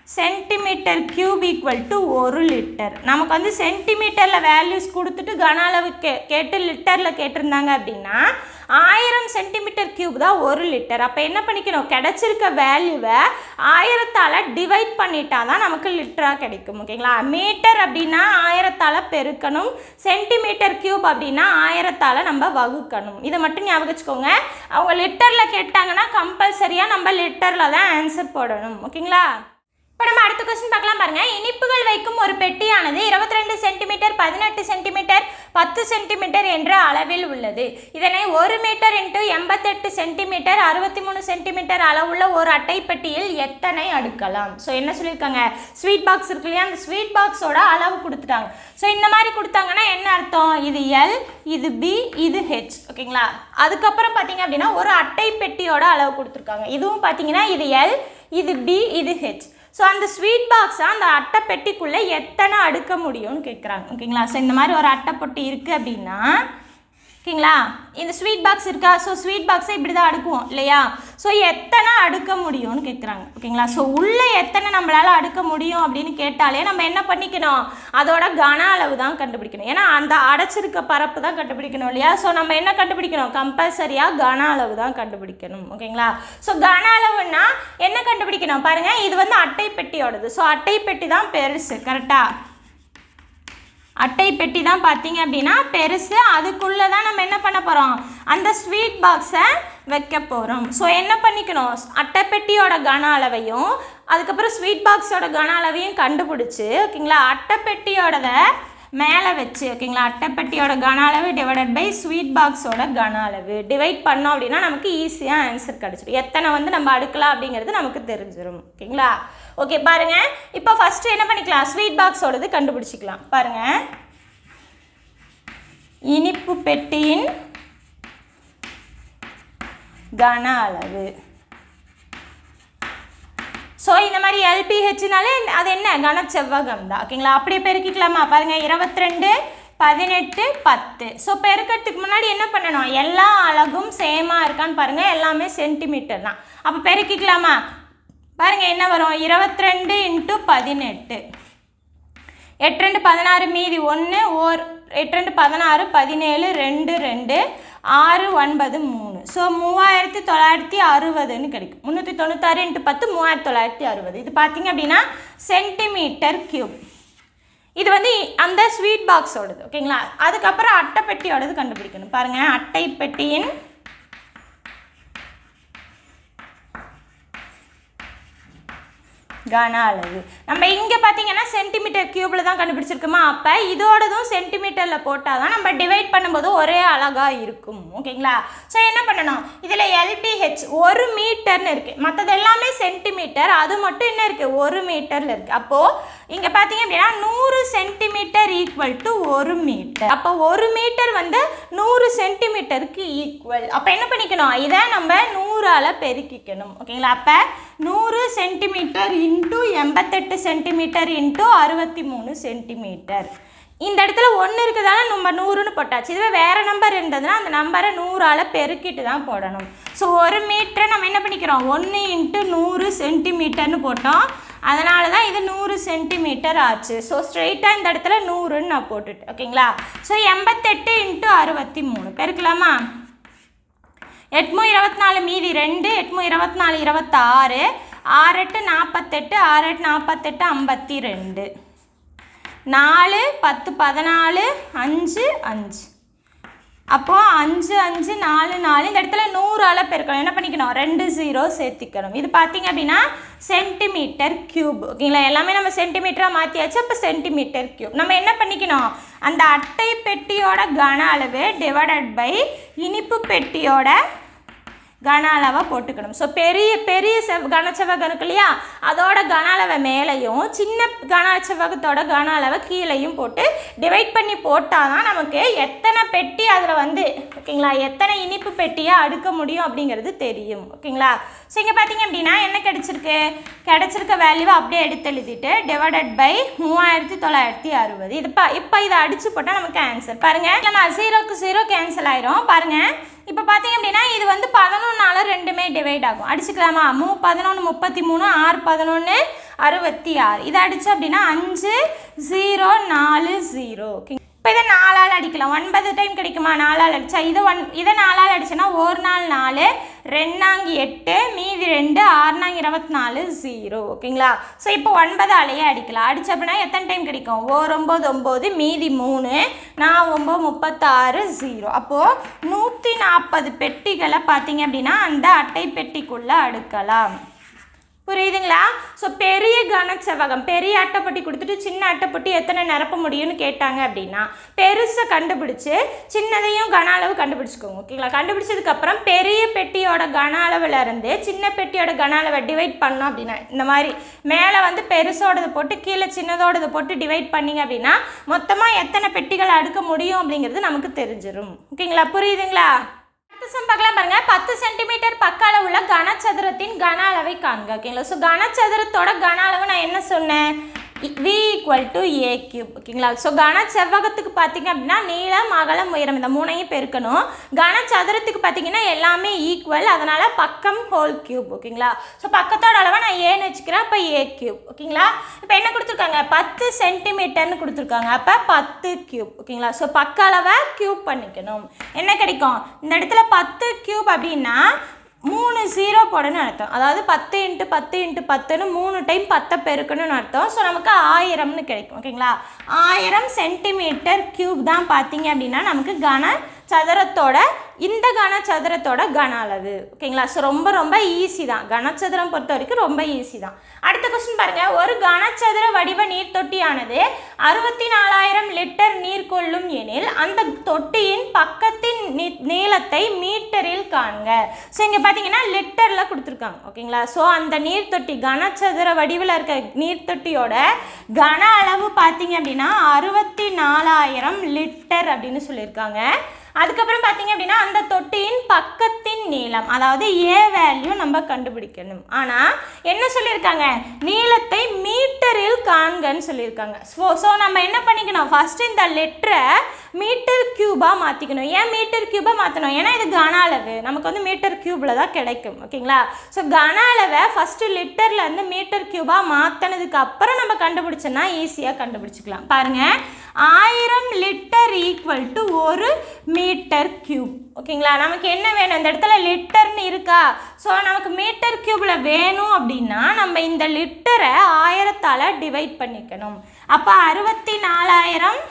சென்டிமீட்டர் கியூப் ஈக்குவல் டு ஒரு லிட்டர் நமக்கு வந்து சென்டிமீட்டரில் வேல்யூஸ் கொடுத்துட்டு கன அளவு கே கேட்டு லிட்டரில் கேட்டிருந்தாங்க அப்படின்னா ஆயிரம் சென்டிமீட்டர் கியூப் தான் ஒரு லிட்டர் அப்போ என்ன பண்ணிக்கணும் கிடச்சிருக்க வேல்யூவை ஆயிரத்தால் டிவைட் பண்ணிட்டா தான் நமக்கு லிட்டராக கிடைக்கும் ஓகேங்களா மீட்டர் அப்படின்னா ஆயிரத்தால் பெருக்கணும் சென்டிமீட்டர் கியூப் அப்படின்னா ஆயிரத்தால் நம்ம வகுக்கணும் இதை மட்டும் ஞாபகம் வச்சுக்கோங்க அவங்க லிட்டரில் கேட்டாங்கன்னா கம்பல்சரியாக நம்ம லிட்டரில் தான் ஆன்சர் போடணும் ஓகேங்களா இப்போ நம்ம அடுத்த கொஸ்டின் பார்க்கலாம் பாருங்க இனிப்புகள் வைக்கும் ஒரு பெட்டியானது இருபத்தி ரெண்டு சென்டிமீட்டர் பதினெட்டு சென்டிமீட்டர் பத்து சென்டிமீட்டர் என்ற அளவில் உள்ளது இதனை ஒரு மீட்டர் இன்ட்டு எண்பத்தெட்டு சென்டிமீட்டர் அறுபத்தி மூணு சென்டிமீட்டர் அளவுள்ள ஒரு அட்டை பெட்டியில் எத்தனை அடுக்கலாம் ஸோ என்ன சொல்லியிருக்காங்க ஸ்வீட் பாக்ஸ் இருக்கு இல்லையா அந்த ஸ்வீட் பாக்ஸோட அளவு கொடுத்துட்டாங்க ஸோ இந்த மாதிரி கொடுத்தாங்கன்னா என்ன அர்த்தம் இது எல் இது பி இது ஹெச் ஓகேங்களா அதுக்கப்புறம் பார்த்தீங்க அப்படின்னா ஒரு அட்டை பெட்டியோட அளவு கொடுத்துருக்காங்க இதுவும் பார்த்தீங்கன்னா இது எல் இது பி இது ஹெச் ஸோ அந்த ஸ்வீட் பாக்ஸை அந்த அட்டை பெட்டிக்குள்ளே எத்தனை அடுக்க முடியும்னு கேட்குறாங்க ஓகேங்களா ஸோ இந்த மாதிரி ஒரு அட்டை பெட்டி இருக்குது அப்படின்னா ஓகேங்களா இந்த ஸ்வீட் பாக்ஸ் இருக்கா ஸோ ஸ்வீட் பாக்ஸை இப்படி தான் அடுக்குவோம் இல்லையா ஸோ எத்தனை அடுக்க முடியும்னு கேட்குறாங்க ஓகேங்களா ஸோ உள்ளே எத்தனை நம்மளால் அடுக்க முடியும் அப்படின்னு கேட்டாலே நம்ம என்ன பண்ணிக்கணும் அதோட கன அளவு தான் கண்டுபிடிக்கணும் ஏன்னா அந்த அடைச்சிருக்க பரப்பு தான் கண்டுபிடிக்கணும் இல்லையா ஸோ நம்ம என்ன கண்டுபிடிக்கணும் கம்பல்சரியாக கன அளவு தான் கண்டுபிடிக்கணும் ஓகேங்களா ஸோ கன அளவுன்னா என்ன கண்டுபிடிக்கணும் பாருங்கள் இது வந்து அட்டை பெட்டியோடது ஸோ அட்டை பெட்டி தான் பெருசு கரெக்டாக அட்டை பெட்டி தான் பார்த்தீங்க அப்படின்னா பெருசு அதுக்குள்ளே தான் நம்ம என்ன பண்ண போகிறோம் அந்த ஸ்வீட் பாக்ஸை வைக்க போகிறோம் ஸோ என்ன பண்ணிக்கணும் அட்டை பெட்டியோட கன அளவையும் அதுக்கப்புறம் ஸ்வீட் பாக்ஸோட கன அளவையும் கண்டுபிடிச்சி ஓகேங்களா அட்டை பெட்டியோடத மேலே வச்சு ஓகேங்களா அட்டைப்பெட்டியோட கன அளவு டிவைடட் பை ஸ்வீட் பாக்ஸோட கன அளவு டிவைட் பண்ணோம் அப்படின்னா நமக்கு ஈஸியாக ஆன்சர் கிடச்சிடும் எத்தனை வந்து நம்ம அடுக்கலாம் அப்படிங்கிறது நமக்கு தெரிஞ்சிடும் ஓகேங்களா ஓகே பாருங்க இப்போ ஃபஸ்ட்டு என்ன பண்ணிக்கலாம் ஸ்வீட் பாக்ஸோடது கண்டுபிடிச்சிக்கலாம் பாருங்க இனிப்பு பெட்டியின் கன அளவு ஸோ இந்த மாதிரி எல்பிஹெச்னாலே அது என்ன கனச்செவ்வகம் தான் ஓகேங்களா அப்படியே பெருக்கிக்கலாமா பாருங்கள் இருபத்தி ரெண்டு பதினெட்டு பத்து ஸோ பெருக்கிறதுக்கு முன்னாடி என்ன பண்ணணும் எல்லா அலகும் சேமாக இருக்கான்னு பாருங்கள் எல்லாமே சென்டிமீட்டர் தான் அப்போ பெருக்கிக்கலாமா பாருங்கள் என்ன வரும் இருபத்தி ரெண்டு இன்ட்டு பதினெட்டு எட்டு ரெண்டு பதினாறு மீதி ஒன்று ஓர் எட்டு ரெண்டு பதினாறு பதினேழு ரெண்டு ரெண்டு ஆறு ஒன்பது மூணு ஸோ மூவாயிரத்தி தொள்ளாயிரத்தி அறுபதுன்னு கிடைக்கும் முந்நூற்றி தொண்ணூத்தாறு இன்ட்டு பத்து மூவாயிரத்தி தொள்ளாயிரத்தி அறுபது இது பார்த்தீங்க அப்படின்னா சென்டிமீட்டர் கியூப் இது வந்து அந்த ஸ்வீட் பாக்ஸோடது ஓகேங்களா அதுக்கப்புறம் அட்டை பெட்டியோடது கண்டுபிடிக்கணும் பாருங்கள் அட்டை பெட்டியின் கன அளவு நம்ம இங்கே பார்த்தீங்கன்னா சென்டிமீட்டர் கியூபில் தான் கண்டுபிடிச்சிருக்குமா அப்போ இதோடதும் சென்டிமீட்டரில் போட்டால் தான் நம்ம டிவைட் பண்ணும்போது ஒரே அழகாக இருக்கும் ஓகேங்களா ஸோ என்ன பண்ணணும் இதில் எல்பிஹெச் ஒரு மீட்டர்னு இருக்குது மற்றது எல்லாமே சென்டிமீட்டர் அது மட்டும் என்ன இருக்குது ஒரு மீட்டரில் இருக்குது அப்போது இங்கே பார்த்தீங்க அப்படின்னா நூறு சென்டிமீட்டர் ஈக்குவல் டு ஒரு மீட்டர் அப்போ ஒரு மீட்டர் வந்து நூறு சென்டிமீட்டருக்கு ஈக்குவல் அப்போ என்ன பண்ணிக்கணும் இதை நம்ம நூறால் பெருக்கிக்கணும் ஓகேங்களா அப்போ நூறு சென்டிமீட்டர் இன்ட்டு எண்பத்தெட்டு சென்டிமீட்டர் இன்ட்டு அறுபத்தி மூணு சென்டிமீட்டர் இந்த இடத்துல ஒன்று இருக்குதால நம்ம நூறுன்னு போட்டாச்சு இதுவே வேறு நம்பர் இருந்ததுன்னா அந்த நம்பரை நூறால் பெருக்கிட்டு தான் போடணும் ஸோ ஒரு மீட்டரை நம்ம என்ன பண்ணிக்கிறோம் ஒன்று இன்ட்டு நூறு சென்டிமீட்டர்னு போட்டோம் அதனால தான் இது நூறு சென்டிமீட்டர் ஆச்சு ஸோ ஸ்ட்ரெயிட்டாக இந்த இடத்துல நூறுன்னு நான் போட்டுட்டேன் ஓகேங்களா ஸோ எண்பத்தெட்டு இன்ட்டு அறுபத்தி மூணு பெருக்கலாமா எட்மு இருபத்தி நாலு மீதி ரெண்டு எட்மு இருபத்தி நாலு இருபத்தாறு ஆறு எட்டு நாற்பத்தெட்டு ஆறு எட்டு நாற்பத்தெட்டு ஐம்பத்தி ரெண்டு நாலு பத்து பதினாலு அஞ்சு அஞ்சு அப்போது அஞ்சு அஞ்சு நாலு நாலு இந்த இடத்துல நூறால் பெருக்கணும் என்ன பண்ணிக்கணும் ரெண்டு ஜீரோ சேர்த்திக்கணும் இது பார்த்தீங்க அப்படின்னா சென்டிமீட்டர் கியூப் ஓகேங்களா எல்லாமே நம்ம சென்டிமீட்டராக மாற்றியாச்சு அப்போ சென்டிமீட்டர் கியூப் நம்ம என்ன பண்ணிக்கணும் அந்த அட்டை பெட்டியோட கன அளவு டிவைடட் பை இனிப்பு பெட்டியோட கன அளவை போட்டுக்கணும் ஸோ பெரிய பெரிய செவ் கனச்செவ்வகம் இருக்கு இல்லையா அதோட கன அளவை மேலேயும் சின்ன கனச்செவ்வகத்தோட கன அளவை கீழேயும் போட்டு டிவைட் பண்ணி போட்டால் தான் நமக்கு எத்தனை பெட்டி அதில் வந்து ஓகேங்களா எத்தனை இனிப்பு பெட்டியை அடுக்க முடியும் அப்படிங்கிறது தெரியும் ஓகேங்களா ஸோ இங்கே பார்த்தீங்க அப்படின்னா என்ன கிடைச்சிருக்கு கிடைச்சிருக்க வேல்யூவை அப்படியே எடுத்து எழுதிட்டு டிவைடட் பை மூவாயிரத்தி தொள்ளாயிரத்தி அறுபது இது இப்போ இப்போ இதை அடித்து போட்டால் நமக்கு ஆன்சர் பாருங்கள் நம்ம ஜீரோக்கு ஜீரோ கேன்சல் ஆயிரும் பாருங்கள் இப்போ பார்த்தீங்க அப்படின்னா இது வந்து பதினொன்றால் ரெண்டுமே டிவைட் ஆகும் அடிச்சுக்கலாமா மூ பதினொன்று முப்பத்தி மூணு ஆறு பதினொன்று அறுபத்தி ஆறு இதை அடித்தோம் அப்படின்னா அஞ்சு ஜீரோ நாலு ஜீரோ ஓகே இப்போ இதை நாலால் அடிக்கலாம் ஒன்பது டைம் கிடைக்குமா நாலால் அடிச்சா இதை ஒன் இதை நாலால் அடிச்சேன்னா ஒரு நாள் நாலு ரெண்டாங்கி எட்டு மீதி ரெண்டு ஆறுனாங்க இருபத்தி நாலு ஜீரோ ஓகேங்களா ஸோ இப்போ ஒன்பதாலேயே அடிக்கலாம் அடிச்ச அப்படின்னா எத்தனை டைம் கிடைக்கும் ஓர் ஒம்பது ஒம்பது மீதி மூணு நான் ஒம்பது முப்பத்தாறு ஜீரோ அப்போது நூற்றி நாற்பது பெட்டிகளை பார்த்தீங்க அப்படின்னா அந்த அட்டை பெட்டிக்குள்ளே அடுக்கலாம் புரியுதுங்களா ஸோ பெரிய கனச்செவ்வகம் பெரிய அட்டைப்பட்டி கொடுத்துட்டு சின்ன அட்டைப்பட்டி எத்தனை நிரப்ப முடியும்னு கேட்டாங்க அப்படின்னா பெருசை கண்டுபிடிச்சு சின்னதையும் கன அளவு கண்டுபிடிச்சிக்கோங்க ஓகேங்களா கண்டுபிடிச்சதுக்கப்புறம் பெரிய பெட்டியோட கன அளவுல இருந்து சின்ன பெட்டியோட கன அளவை டிவைட் பண்ணோம் அப்படின்னா இந்த மாதிரி மேலே வந்து பெருசோடது போட்டு கீழே சின்னதோடது போட்டு டிவைட் பண்ணீங்க அப்படின்னா மொத்தமாக எத்தனை பெட்டிகள் அடுக்க முடியும் அப்படிங்கிறது நமக்கு தெரிஞ்சிடும் ஓகேங்களா புரியுதுங்களா அடுத்த சம் பார்க்கலாம் பாருங்க பத்து சென்டிமீட்டர் பக்க அளவுள்ள கனசதுரத்தின் கன அளவை காண்க ஓகேங்களா ஸோ கனசதுரத்தோட கன அளவு நான் என்ன சொன்னேன் V equal to A cube ஓகேங்களா ஸோ கன செவ்வகத்துக்கு பார்த்தீங்க அப்படின்னா நீளம் அகலம் உயரம் இந்த மூணையும் பெருக்கணும் கன சதுரத்துக்கு பார்த்தீங்கன்னா எல்லாமே ஈக்குவல் அதனால் பக்கம் ஹோல் கியூப் ஓகேங்களா ஸோ பக்கத்தோட அளவை நான் ஏன்னு வச்சுக்கிறேன் அப்போ ஏ கியூப் ஓகேங்களா இப்போ என்ன கொடுத்துருக்காங்க பத்து சென்டிமீட்டர்னு கொடுத்துருக்காங்க அப்போ பத்து கியூப் ஓகேங்களா ஸோ பக்க அளவை கியூப் பண்ணிக்கணும் என்ன கிடைக்கும் இந்த இடத்துல பத்து கியூப் அப்படின்னா மூணு ஜீரோ போடணும்னு அர்த்தம் அதாவது பத்து இன்ட்டு பத்து இன்ட்டு பத்துன்னு மூணு டைம் பத்தை பெருக்கணும்னு அர்த்தம் ஸோ நமக்கு ஆயிரம்னு கிடைக்கும் ஓகேங்களா ஆயிரம் சென்டிமீட்டர் கியூப் தான் பார்த்தீங்க அப்படின்னா நமக்கு கன சதுரத்தோட இந்த கனசதுரத்தோட கன அளவு ஓகேங்களா ஸோ ரொம்ப ரொம்ப ஈஸி தான் கனசதுரம் பொறுத்த வரைக்கும் ரொம்ப ஈஸி தான் அடுத்த கொஸ்டின் பாருங்க ஒரு கனசதுர வடிவ நீர் தொட்டியானது அறுபத்தி நாலாயிரம் லிட்டர் நீர் கொள்ளும் எனில் அந்த தொட்டியின் பக்கத்தின் நீ- நீளத்தை மீட்டரில் காண்க ஸோ இங்கே பார்த்தீங்கன்னா லிட்டரில் கொடுத்துருக்காங்க ஓகேங்களா ஸோ அந்த நீர் தொட்டி கனசதுர வடிவில் இருக்க நீர் தொட்டியோட கன அளவு பார்த்தீங்க அப்படின்னா அறுபத்தி நாலாயிரம் லிட்டர் அப்படின்னு சொல்லியிருக்காங்க அதுக்கப்புறம் பார்த்தீங்க அப்படின்னா அந்த தொட்டியின் பக்கத்தின் நீளம் அதாவது ஏ வேல்யூ நம்ம கண்டுபிடிக்கணும் ஆனால் என்ன சொல்லியிருக்காங்க நீளத்தை மீட்டரில் காண்கன்னு சொல்லியிருக்காங்க ஸோ ஸோ நம்ம என்ன பண்ணிக்கணும் ஃபர்ஸ்ட் இந்த லெட்டரை மீட்டர் கியூபாக மாற்றிக்கணும் ஏன் மீட்டர் கியூபாக மாற்றணும் ஏன்னா இது கன அளவு நமக்கு வந்து மீட்டர் கியூபில் தான் கிடைக்கும் ஓகேங்களா ஸோ கன அளவை ஃபஸ்ட்டு லிட்டரில் இருந்து மீட்டர் கியூபாக மாற்றினதுக்கு அப்புறம் நம்ம கண்டுபிடிச்சோன்னா ஈஸியாக கண்டுபிடிச்சிக்கலாம் பாருங்கள் ஆயிரம் லிட்டர் ஈக்குவல் டு ஒரு மீட்டர் கியூப் ஓகேங்களா நமக்கு என்ன வேணும் இந்த இடத்துல லிட்டர்னு இருக்கா ஸோ நமக்கு மீட்டர் கியூபில் வேணும் அப்படின்னா நம்ம இந்த லிட்டரை ஆயிரத்தால் டிவைட் பண்ணிக்கணும் அப்போ அறுபத்தி நாலாயிரம்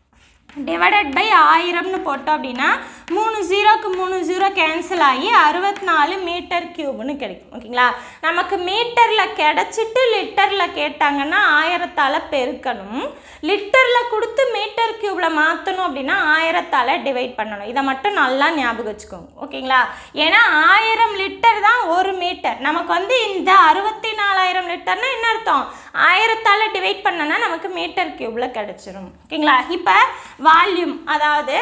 டிவைடட் பை ஆயிரம்னு போட்டோம் அப்படின்னா மூணு ஜீரோக்கு மூணு ஜீரோ கேன்சல் ஆகி அறுபத்தி நாலு மீட்டர் கியூப்னு கிடைக்கும் ஓகேங்களா நமக்கு மீட்டரில் கிடச்சிட்டு லிட்டரில் கேட்டாங்கன்னா ஆயிரத்தால் பெருக்கணும் லிட்டரில் கொடுத்து மீட்டர் கியூபில் மாற்றணும் அப்படின்னா ஆயிரத்தால் டிவைட் பண்ணணும் இதை மட்டும் நல்லா ஞாபகம் வச்சுக்கோங்க ஓகேங்களா ஏன்னா ஆயிரம் லிட்டர் தான் ஒரு மீட்டர் நமக்கு வந்து இந்த அறுபத்தி நாலாயிரம் லிட்டர்னா என்ன அர்த்தம் ஆயிரத்தால் டிவைட் பண்ணனா நமக்கு மீட்டர் கியூபில் கிடச்சிரும் ஓகேங்களா இப்போ வால்யூம் அதாவது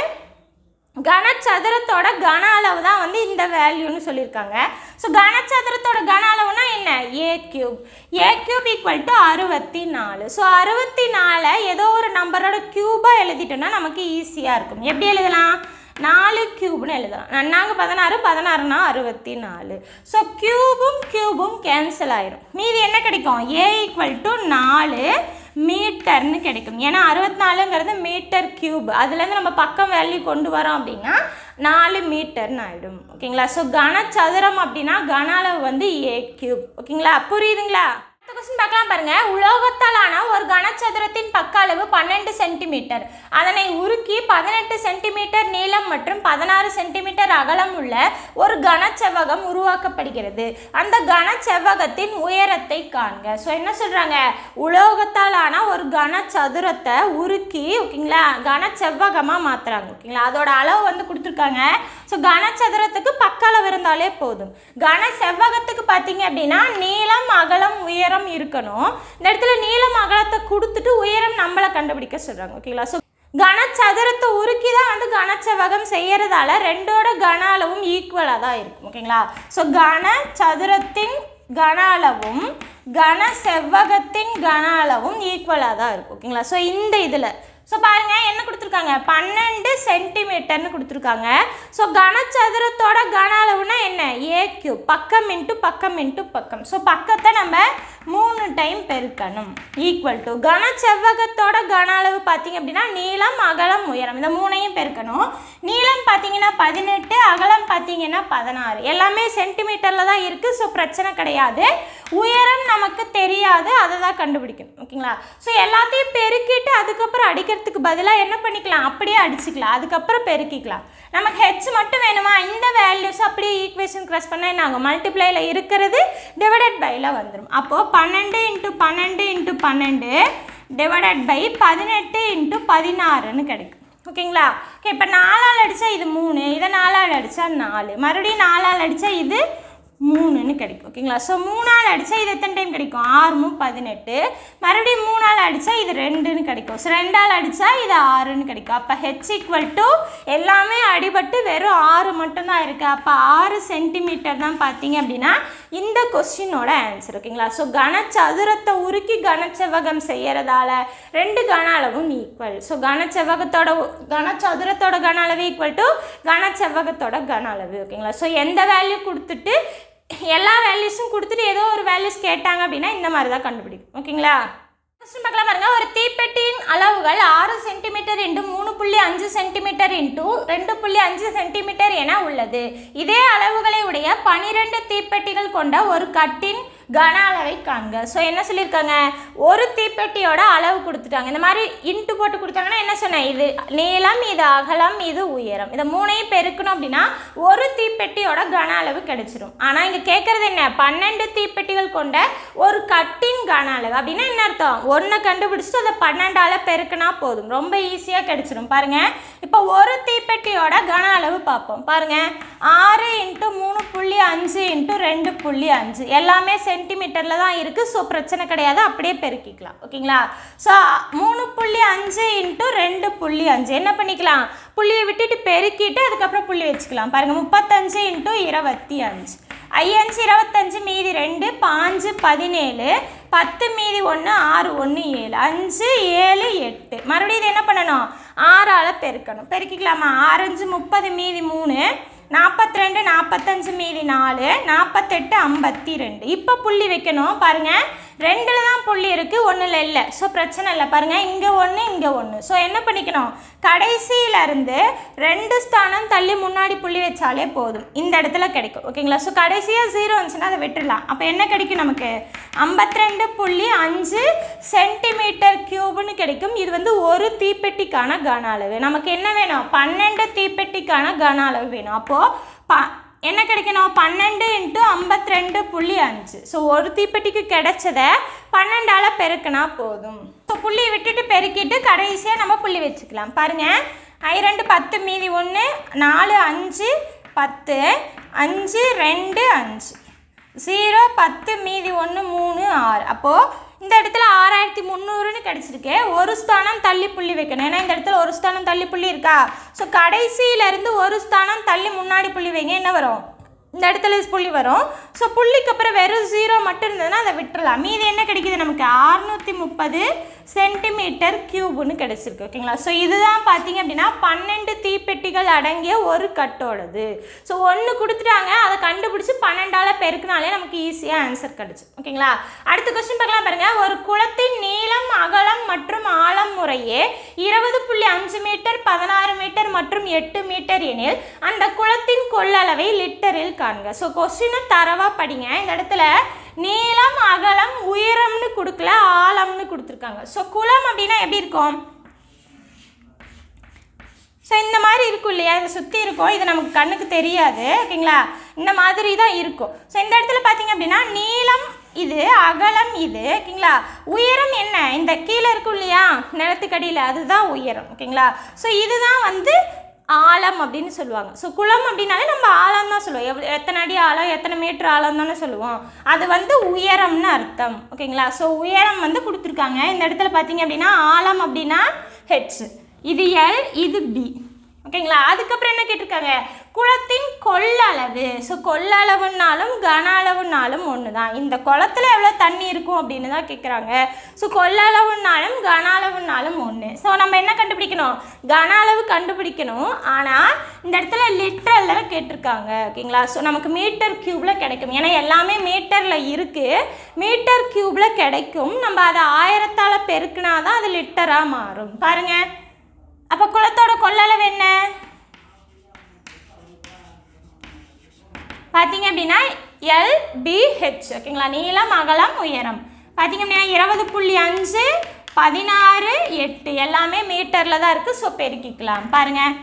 கனச்சதுரத்தோட கன அளவு தான் வந்து இந்த வேல்யூன்னு சொல்லியிருக்காங்க ஸோ கனச்சதுரத்தோட கன அளவுனா என்ன A cube A cube equal to அறுபத்தி நாலு ஸோ அறுபத்தி நாலை ஏதோ ஒரு நம்பரோட கியூபாக எழுதிட்டோம்னா நமக்கு ஈஸியாக இருக்கும் எப்படி எழுதலாம் நாலு கியூப்னு எழுதலாம் நன்னாங்க பதினாறு பதினாறுனா அறுபத்தி நாலு ஸோ கியூபும் கியூபும் கேன்சல் ஆயிரும் மீதி என்ன கிடைக்கும் ஏ ஈக்குவல் டு நாலு மீட்டர்னு கிடைக்கும் ஏன்னா அறுபத்தி நாலுங்கிறது மீட்டர் கியூப் அதுலேருந்து நம்ம பக்கம் வேல்யூ கொண்டு வரோம் அப்படின்னா நாலு மீட்டர்னு ஆகிடும் ஓகேங்களா ஸோ கனச்சதுரம் அப்படின்னா கன அளவு வந்து ஏ கியூப் ஓகேங்களா புரியுதுங்களா அடுத்த கொஸ்டின் பார்க்கலாம் பாருங்க உலோகத்தாலான ஒரு கனசதுரத்தின் பக்க அளவு பன்னெண்டு சென்டிமீட்டர் அதனை உருக்கி பதினெட்டு சென்டிமீட்டர் நீளம் மற்றும் பதினாறு சென்டிமீட்டர் அகலம் உள்ள ஒரு கனச்செவ்வகம் உருவாக்கப்படுகிறது அந்த கனச்செவ்வகத்தின் உயரத்தை காண்க ஸோ என்ன சொல்றாங்க உலோகத்தாலான ஒரு கனசதுரத்தை உருக்கி ஓகேங்களா கனச்செவ்வகமாக மாத்துறாங்க ஓகேங்களா அதோட அளவு வந்து கொடுத்துருக்காங்க ஸோ கனசதுரத்துக்கு பக்க அளவு இருந்தாலே போதும் கன செவ்வகத்துக்கு பார்த்தீங்க அப்படின்னா நீளம் அகலம் உயரம் இருக்கணும் இந்த இடத்துல நீளம் அகலத்தை கொடுத்துட்டு உயரம் நம்மளை கண்டுபிடிக்க சொல்கிறாங்க ஓகேங்களா ஸோ கனச்சதுரத்தை உருக்கி தான் வந்து கனச்செவ்வகம் செய்யறதால ரெண்டோட கன அளவும் ஈக்குவலாக தான் இருக்கும் ஓகேங்களா ஸோ கன சதுரத்தின் கன அளவும் கன செவ்வகத்தின் கன அளவும் ஈக்குவலாக தான் இருக்கும் ஓகேங்களா ஸோ இந்த இதில் ஸோ பாருங்க என்ன கொடுத்துருக்காங்க பன்னெண்டு சென்டிமீட்டர்னு கொடுத்துருக்காங்க ஸோ கனச்சதுரத்தோட கன அளவுனா என்ன ஏ கியூப் பக்கம் இன்ட்டு பக்கம் இன்ட்டு பக்கம் ஸோ பக்கத்தை நம்ம மூணு டைம் பெருக்கணும் ஈக்குவல் டு கனச்செவ்வகத்தோட கன அளவு பார்த்தீங்க அப்படின்னா நீளம் அகலம் உயரம் இந்த மூணையும் பெருக்கணும் நீளம் பார்த்தீங்கன்னா பதினெட்டு அகலம் பார்த்தீங்கன்னா பதினாறு எல்லாமே சென்டிமீட்டரில் தான் இருக்குது ஸோ பிரச்சனை கிடையாது உயரம் நமக்கு தெரியாது அதை தான் கண்டுபிடிக்கணும் ஓகேங்களா ஸோ எல்லாத்தையும் பெருக்கிட்டு அதுக்கப்புறம் அடிக்கிறதுக்கு பதிலாக என்ன பண்ணிக்கலாம் அப்படியே அடிச்சுக்கலாம் அதுக்கப்புறம் பெருக்கிக்கலாம் நமக்கு ஹெச் மட்டும் வேணுமா இந்த வேல்யூஸ் அப்படியே ஈக்குவேஷன் க்ராஸ் பண்ணால் என்ன ஆகும் மல்டிப்ளைல இருக்கிறது டிவைடட் பையில் வந்துடும் அப்போது பன்னெண்டு இன்ட்டு பன்னெண்டு இன்ட்டு பன்னெண்டு டிவைடட் பை பதினெட்டு இன்ட்டு பதினாறுன்னு கிடைக்கும் ஓகேங்களா ஓகே இப்போ நாலால் அடித்தா இது மூணு இதை நாலால் அடித்தா நாலு மறுபடியும் நாலால் அடித்தா இது மூணுன்னு கிடைக்கும் ஓகேங்களா ஸோ மூணால் அடித்தா இது எத்தனை டைம் கிடைக்கும் ஆறுமும் பதினெட்டு மறுபடியும் மூணால் அடித்தா இது ரெண்டுன்னு கிடைக்கும் ஸோ ரெண்டால் அடித்தா இது ஆறுன்னு கிடைக்கும் அப்போ ஹெச் ஈக்குவல் டு எல்லாமே அடிபட்டு வெறும் ஆறு மட்டும்தான் இருக்குது அப்போ ஆறு சென்டிமீட்டர் தான் பார்த்தீங்க அப்படின்னா இந்த கொஸ்டினோட ஆன்சர் ஓகேங்களா ஸோ கனச்சதுரத்தை உருக்கி கனச்செவ்வகம் செய்யறதால ரெண்டு கன அளவும் ஈக்குவல் ஸோ கனச்செவ்வகத்தோட கனச்சதுரத்தோட கன அளவு ஈக்குவல் டு கனச்செவ்வகத்தோட கன அளவு ஓகேங்களா ஸோ எந்த வேல்யூ கொடுத்துட்டு எல்லா வேல்யூஸும் கொடுத்துட்டு ஏதோ ஒரு வேல்யூஸ் கேட்டாங்க அப்படின்னா இந்த மாதிரி தான் கண்டுபிடிக்கும் ஓகேங்களா ஃபஸ்ட்டு பார்க்கலாம் பாருங்க ஒரு தீப்பெட்டியின் அளவுகள் ஆறு சென்டிமீட்டர் இன்ட்டு மூணு புள்ளி அஞ்சு சென்டிமீட்டர் இன்ட்டு ரெண்டு புள்ளி அஞ்சு சென்டிமீட்டர் என உள்ளது இதே அளவுகளை உடைய பனிரெண்டு தீப்பெட்டிகள் கொண்ட ஒரு கட்டின் கன அளவை காண்க ஸோ என்ன சொல்லியிருக்காங்க ஒரு தீப்பெட்டியோட அளவு கொடுத்துட்டாங்க இந்த மாதிரி இன்ட்டு போட்டு கொடுத்தாங்கன்னா என்ன சொன்னேன் இது நீளம் இது அகலம் இது உயரம் இதை மூணையும் பெருக்கணும் அப்படின்னா ஒரு தீப்பெட்டியோட கன அளவு கிடைச்சிரும் ஆனால் இங்கே கேட்குறது என்ன பன்னெண்டு தீப்பெட்டிகள் கொண்ட ஒரு கட்டின் கன அளவு அப்படின்னா என்ன அர்த்தம் ஒன்றை கண்டுபிடிச்சிட்டு அதை பன்னெண்டால் பெருக்கினா போதும் ரொம்ப ஈஸியாக கிடைச்சிரும் பாருங்க இப்போ ஒரு தீப்பெட்டியோட கன அளவு பார்ப்போம் பாருங்க ஆறு இன்ட்டு மூணு புள்ளி அஞ்சு இன்ட்டு ரெண்டு புள்ளி அஞ்சு எல்லாமே சென்டிமீட்டரில் தான் இருக்குது ஸோ பிரச்சனை கிடையாது அப்படியே பெருக்கிக்கலாம் ஓகேங்களா ஸோ மூணு புள்ளி அஞ்சு இன்ட்டு ரெண்டு புள்ளி அஞ்சு என்ன பண்ணிக்கலாம் புள்ளியை விட்டுட்டு பெருக்கிட்டு அதுக்கப்புறம் புள்ளி வச்சுக்கலாம் பாருங்கள் முப்பத்தஞ்சு இன்ட்டு இருபத்தி அஞ்சு ஐயஞ்சு இருபத்தஞ்சு மீதி ரெண்டு பாஞ்சு பதினேழு பத்து மீதி ஒன்று ஆறு ஒன்று ஏழு அஞ்சு ஏழு எட்டு மறுபடியும் இது என்ன பண்ணணும் ஆறால் பெருக்கணும் பெருக்கிக்கலாமா ஆறஞ்சு முப்பது மீதி மூணு நாற்பத்தி ரெண்டு நாற்பத்தஞ்சு மீதி நாலு நாற்பத்தெட்டு ஐம்பத்தி ரெண்டு இப்போ புள்ளி வைக்கணும் பாருங்கள் ரெண்டில் தான் புள்ளி இருக்குது ஒன்றில் இல்லை ஸோ பிரச்சனை இல்லை பாருங்கள் இங்கே ஒன்று இங்கே ஒன்று ஸோ என்ன பண்ணிக்கணும் கடைசியில இருந்து ரெண்டு ஸ்தானம் தள்ளி முன்னாடி புள்ளி வச்சாலே போதும் இந்த இடத்துல கிடைக்கும் ஓகேங்களா ஸோ கடைசியாக ஜீரோ வந்துச்சுன்னா அதை விட்டுடலாம் அப்போ என்ன கிடைக்கும் நமக்கு ஐம்பத்தி ரெண்டு புள்ளி அஞ்சு சென்டிமீட்டர் கியூப்னு கிடைக்கும் இது வந்து ஒரு தீப்பெட்டிக்கான கன அளவு நமக்கு என்ன வேணும் பன்னெண்டு தீப்பெட்டிக்கான கன அளவு வேணும் அப்போது ப என்ன கிடைக்கணும் பன்னெண்டு இன்ட்டு ஐம்பத்தி ரெண்டு புள்ளி அஞ்சு ஸோ ஒரு தீப்பெட்டிக்கு கிடைச்சத பன்னெண்டால் பெருக்கினா போதும் ஸோ புள்ளியை விட்டுட்டு பெருக்கிட்டு கடைசியாக நம்ம புள்ளி வச்சுக்கலாம் பாருங்கள் ஐ ரெண்டு பத்து மீதி ஒன்று நாலு அஞ்சு பத்து அஞ்சு ரெண்டு அஞ்சு ஜீரோ பத்து மீதி ஒன்று மூணு ஆறு அப்போது இந்த இடத்துல ஆறாயிரத்தி முந்நூறுன்னு கிடச்சிருக்கு ஒரு ஸ்தானம் தள்ளி புள்ளி வைக்கணும் ஏன்னா இந்த இடத்துல ஒரு ஸ்தானம் தள்ளி புள்ளி இருக்கா ஸோ கடைசியிலேருந்து ஒரு ஸ்தானம் தள்ளி முன்னாடி புள்ளி வைங்க என்ன வரும் இந்த இடத்துல புள்ளி வரும் ஸோ புள்ளிக்கு அப்புறம் வெறும் ஜீரோ மட்டும் இருந்ததுன்னா அதை விட்டுறலாம் மீதி என்ன கிடைக்குது நமக்கு அறுநூற்றி முப்பது சென்டிமீட்டர் கியூப்னு கிடைச்சிருக்கு ஓகேங்களா ஸோ இதுதான் பார்த்தீங்க அப்படின்னா பன்னெண்டு தீப்பெட்டிகள் அடங்கிய ஒரு கட்டோடது ஸோ ஒன்று கொடுத்துட்டாங்க அதை கண்டுபிடிச்சி பன்னெண்டால் பெருக்கினாலே நமக்கு ஈஸியாக ஆன்சர் கிடச்சி ஓகேங்களா அடுத்த கொஸ்டின் பார்க்கலாம் பாருங்க ஒரு குளத்தின் நீளம் அகலம் மற்றும் ஆழம் முறையே இருபது புள்ளி அஞ்சு மீட்டர் பதினாறு மீட்டர் மற்றும் எட்டு மீட்டர் எனில் அந்த குளத்தின் கொள்ளளவை லிட்டரில் காண்க ஸோ கொஸ்டினை தரவா படிங்க இந்த இடத்துல நீளம் அகலம் உயரம்னு கொடுக்கல ஆழம்னு கொடுத்துருக்காங்க ஸோ குளம் அப்படின்னா எப்படி இருக்கும் ஸோ இந்த மாதிரி இருக்கும் இல்லையா இதை சுற்றி இருக்கும் இது நமக்கு கண்ணுக்கு தெரியாது ஓகேங்களா இந்த மாதிரி தான் இருக்கும் ஸோ இந்த இடத்துல பார்த்தீங்க அப்படின்னா நீளம் இது அகலம் இது ஓகேங்களா உயரம் என்ன இந்த கீழே இருக்கும் இல்லையா நிலத்துக்கடியில் அதுதான் உயரம் ஓகேங்களா ஸோ இதுதான் வந்து ஆழம் அப்படின்னு சொல்லுவாங்க ஸோ குளம் அப்படின்னாலே நம்ம ஆழம் தான் சொல்லுவோம் எவ் எத்தனை அடி ஆழம் எத்தனை மீட்டர் ஆழம் தானே சொல்லுவோம் அது வந்து உயரம்னு அர்த்தம் ஓகேங்களா ஸோ உயரம் வந்து கொடுத்துருக்காங்க இந்த இடத்துல பார்த்தீங்க அப்படின்னா ஆழம் அப்படின்னா ஹெச் இது எல் இது பி ஓகேங்களா அதுக்கப்புறம் என்ன கேட்டிருக்காங்க குளத்தின் கொள்ளளவு ஸோ கொள்ளளவுனாலும் கன அளவுனாலும் ஒன்று தான் இந்த குளத்துல எவ்வளோ தண்ணி இருக்கும் அப்படின்னு தான் கேட்குறாங்க ஸோ கொள்ளளவுனாலும் கன அளவுனாலும் ஒன்று ஸோ நம்ம என்ன கண்டுபிடிக்கணும் கன அளவு கண்டுபிடிக்கணும் ஆனால் இந்த இடத்துல லிட்டரில் கேட்டிருக்காங்க ஓகேங்களா ஸோ நமக்கு மீட்டர் க்யூப்பில் கிடைக்கும் ஏன்னா எல்லாமே மீட்டரில் இருக்குது மீட்டர் க்யூப்பில் கிடைக்கும் நம்ம அதை ஆயிரத்தால் பெருக்கினா தான் அது லிட்டராக மாறும் பாருங்கள் அப்போ குளத்தோட கொள்ளளவு என்ன பார்த்தீங்க அப்படின்னா எல்பிஹெச் ஓகேங்களா நீளம் அகலம் உயரம் பார்த்தீங்க அப்படின்னா இருபது புள்ளி அஞ்சு பதினாறு எட்டு எல்லாமே மீட்டரில் தான் இருக்குது ஸோ பெருக்கிக்கலாம் பாருங்கள்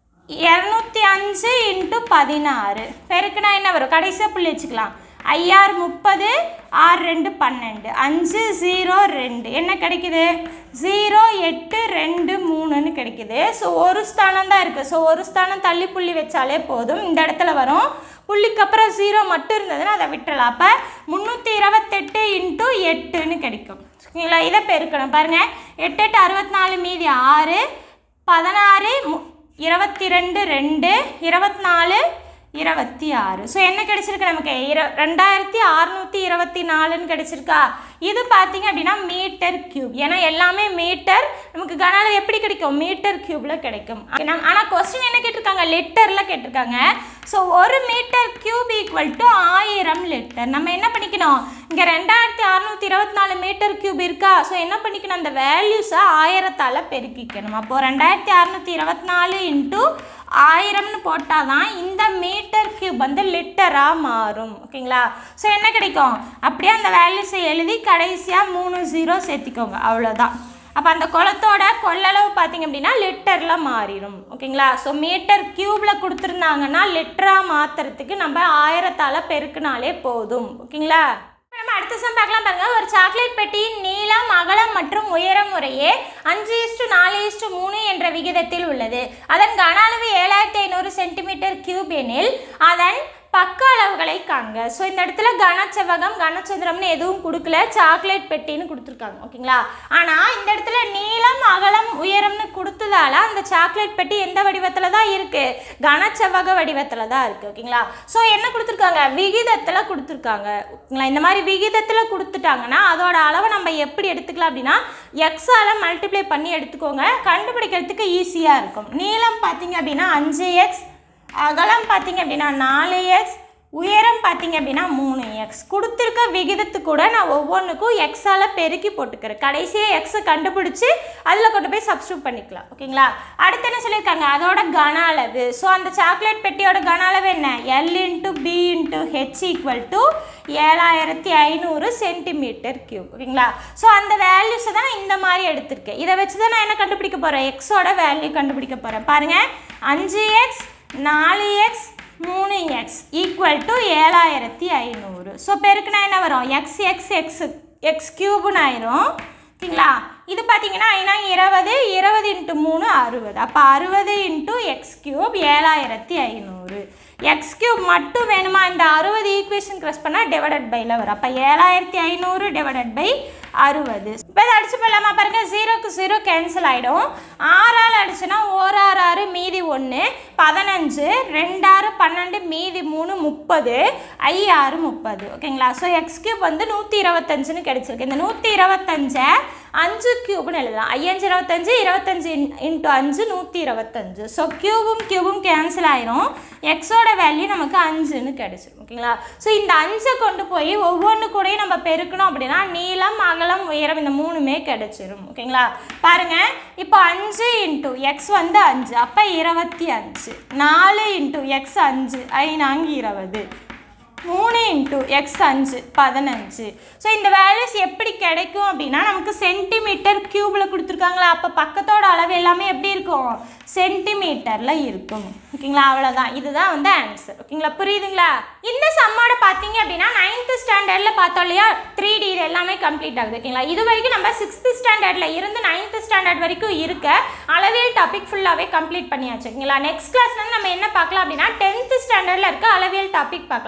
இரநூத்தி அஞ்சு இன்ட்டு பதினாறு பெருக்குனா என்ன வரும் கடைசியாக புள்ளி வச்சுக்கலாம் ஐஆர் முப்பது ஆறு ரெண்டு பன்னெண்டு அஞ்சு ஜீரோ ரெண்டு என்ன கிடைக்குது ஜீரோ எட்டு ரெண்டு மூணுன்னு கிடைக்குது ஸோ ஒரு ஸ்தானம் தான் இருக்குது ஸோ ஒரு ஸ்தானம் தள்ளி புள்ளி வச்சாலே போதும் இந்த இடத்துல வரும் புள்ளிக்கு அப்புறம் ஜீரோ மட்டும் இருந்ததுன்னா அதை விட்டுறலாம் அப்போ முந்நூற்றி இருபத்தெட்டு இன்ட்டு எட்டுன்னு கிடைக்கும் ஓகேங்களா இதை பெருக்கணும் பாருங்கள் எட்டு எட்டு அறுபத்தி நாலு மீதி ஆறு பதினாறு மு- இருபத்தி ரெண்டு ரெண்டு இருபத்தி நாலு இருபத்தி ஆறு ஸோ என்ன கிடைச்சிருக்கு நமக்கு இர ரெண்டாயிரத்தி அறநூற்றி இருபத்தி நாலுன்னு கிடைச்சிருக்கா இது பார்த்தீங்க அப்படின்னா மீட்டர் கியூப் ஏன்னா எல்லாமே மீட்டர் நமக்கு கன அளவு எப்படி கிடைக்கும் மீட்டர் கியூப்பில் கிடைக்கும் ஆனால் கொஸ்டின் என்ன கேட்டிருக்காங்க லிட்டரில் கேட்டிருக்காங்க ஸோ ஒரு மீட்டர் கியூப் ஈக்குவல் டு ஆயிரம் லிட்டர் நம்ம என்ன பண்ணிக்கணும் இங்கே ரெண்டாயிரத்தி அறநூற்றி இருபத்தி நாலு மீட்டர் கியூப் இருக்கா ஸோ என்ன பண்ணிக்கணும் அந்த வேல்யூஸை ஆயிரத்தால் பெருக்கிக்கணும் அப்போது ரெண்டாயிரத்தி அறநூற்றி இருபத்தி நாலு இன்ட்டு ஆயிரம்னு போட்டால் தான் இந்த மீட்டர் கியூப் வந்து லிட்டராக மாறும் ஓகேங்களா ஸோ என்ன கிடைக்கும் அப்படியே அந்த வேல்யூஸை எழுதி கடைசியாக மூணு ஜீரோ சேர்த்திக்கோங்க அவ்வளோதான் அப்போ அந்த குளத்தோட கொள்ளளவு பார்த்தீங்க அப்படின்னா லிட்டரில் மாறிடும் ஓகேங்களா ஸோ மீட்டர் கியூபில் கொடுத்துருந்தாங்கன்னா லிட்டராக மாற்றுறதுக்கு நம்ம ஆயிரத்தால் பெருக்குனாலே போதும் ஓகேங்களா இப்ப நம்ம அடுத்த சம் பார்க்கலாம் பாருங்க ஒரு சாக்லேட் பெட்டியின் நீளம் அகலம் மற்றும் உயரம் முறையே அஞ்சு இஸ்டு நாலு இஸ்டு மூணு என்ற விகிதத்தில் உள்ளது அதன் கன அளவு ஏழாயிரத்தி ஐநூறு சென்டிமீட்டர் கியூப் எனில் அதன் பக்க அளவுகளை காண்க ஸோ இந்த இடத்துல கனச்செவ்வகம் கனச்சதுரம்னு எதுவும் கொடுக்கல சாக்லேட் பெட்டின்னு கொடுத்துருக்காங்க ஓகேங்களா ஆனால் இந்த இடத்துல நீளம் அகலம் உயரம்னு கொடுத்ததால அந்த சாக்லேட் பெட்டி எந்த வடிவத்தில் தான் இருக்குது கனச்செவ்வக வடிவத்தில் தான் இருக்குது ஓகேங்களா ஸோ என்ன கொடுத்துருக்காங்க விகிதத்தில் கொடுத்துருக்காங்க ஓகேங்களா இந்த மாதிரி விகிதத்தில் கொடுத்துட்டாங்கன்னா அதோட அளவை நம்ம எப்படி எடுத்துக்கலாம் அப்படின்னா எக்ஸால் மல்டிப்ளை பண்ணி எடுத்துக்கோங்க கண்டுபிடிக்கிறதுக்கு ஈஸியாக இருக்கும் நீளம் பார்த்தீங்க அப்படின்னா அஞ்சு எக்ஸ் அகலம் பார்த்தீங்க அப்படின்னா நாலு எக்ஸ் உயரம் பார்த்தீங்க அப்படின்னா மூணு எக்ஸ் கொடுத்துருக்க விகிதத்து கூட நான் ஒவ்வொன்றுக்கும் எக்ஸால் பெருக்கி போட்டுக்கிறேன் கடைசியாக எக்ஸை கண்டுபிடிச்சி அதில் கொண்டு போய் சப்ஸ்டியூட் பண்ணிக்கலாம் ஓகேங்களா அடுத்து என்ன சொல்லியிருக்காங்க அதோட கன அளவு ஸோ அந்த சாக்லேட் பெட்டியோட கன அளவு என்ன L into B into H equal to ஏழாயிரத்தி ஐநூறு சென்டிமீட்டர் கியூப் ஓகேங்களா ஸோ அந்த வேல்யூஸை தான் நான் இந்த மாதிரி எடுத்திருக்கேன் இதை வச்சு தான் நான் என்ன கண்டுபிடிக்க போகிறேன் எக்ஸோட வேல்யூ கண்டுபிடிக்க போகிறேன் பாருங்கள் அஞ்சு எக்ஸ் நாலு எக்ஸ் மூணு எக்ஸ் ஈக்குவல் டு ஏழாயிரத்தி ஐநூறு ஸோ பெருக்குனா என்ன வரும் எக்ஸ் எக்ஸ் எக்ஸ் எக்ஸ் கியூப்னு ஆயிரும் ஓகேங்களா இது பார்த்தீங்கன்னா ஐநா இருபது இருபது இன்ட்டு மூணு அறுபது அப்போ அறுபது இன்ட்டு எக்ஸ் கியூப் ஏழாயிரத்தி ஐநூறு எக்ஸ் கியூப் மட்டும் வேணுமா இந்த அறுபது ஈக்குவேஷன் க்ரெஸ் பண்ணால் டிவைடட் பையில் வரும் அப்போ ஏழாயிரத்தி ஐநூறு டிவைடட் பை அறுபது இப்போ இதை அடிச்சு போடலாமா பாருங்க ஜீரோக்கு ஜீரோ கேன்சல் ஆகிடும் ஆறால் அடிச்சுன்னா ஓர் ஆறு ஆறு மீதி ஒன்று பதினஞ்சு ரெண்டாறு பன்னெண்டு மீதி மூணு முப்பது ஐ ஆறு முப்பது ஓகேங்களா ஸோ எக்ஸ் கியூப் வந்து நூற்றி இருபத்தஞ்சுன்னு கிடைச்சிருக்கு இந்த நூற்றி இருபத்தஞ்சை அஞ்சு கியூப்னு எழுதலாம் ஐயஞ்சு இருபத்தஞ்சு இருபத்தஞ்சு இன்ட்டு அஞ்சு நூற்றி இருபத்தஞ்சு ஸோ கியூபும் கியூபும் கேன்சல் ஆயிரும் எக்ஸோட வேல்யூ நமக்கு அஞ்சுன்னு கிடைச்சிரும் ஓகேங்களா ஸோ இந்த அஞ்சை கொண்டு போய் ஒவ்வொன்று கூடயும் நம்ம பெருக்கணும் அப்படின்னா நீளம் அகலம் உயரம் இந்த மூணுமே கிடைச்சிரும் ஓகேங்களா பாருங்க இப்போ அஞ்சு இன்ட்டு எக்ஸ் வந்து அஞ்சு அப்போ இருபத்தி அஞ்சு நாலு இன்ட்டு எக்ஸ் அஞ்சு ஐநாங்கு இருபது மூணு இன்ட்டு எக்ஸ் அஞ்சு பதினஞ்சு ஸோ இந்த வேல்யூஸ் எப்படி கிடைக்கும் அப்படின்னா நமக்கு சென்டிமீட்டர் க்யூபில் கொடுத்துருக்காங்களா அப்போ பக்கத்தோட அளவு எல்லாமே எப்படி இருக்கும் சென்டிமீட்டரில் இருக்கும் ஓகேங்களா அவ்வளோதான் இதுதான் வந்து ஆன்சர் ஓகேங்களா புரியுதுங்களா இந்த சம்மோட பார்த்தீங்க அப்படின்னா நைன்த்து ஸ்டாண்டர்டில் பார்த்தோம் இல்லையா த்ரீ டி இது எல்லாமே கம்ப்ளீட் ஆகுது ஓகேங்களா இது வரைக்கும் நம்ம சிக்ஸ்த்து ஸ்டாண்டர்டில் இருந்து நைன்த்து ஸ்டாண்டர்ட் வரைக்கும் இருக்க அளவியல் டாபிக் ஃபுல்லாகவே கம்ப்ளீட் பண்ணியாச்சு ஓகேங்களா நெக்ஸ்ட் கிளாஸ்ல வந்து நம்ம என்ன பார்க்கலாம் அப்படின்னா டென்த்து ஸ்டாண்டர்டில் இருக்க அளவியல் டாபிக் பார்க்கலாம்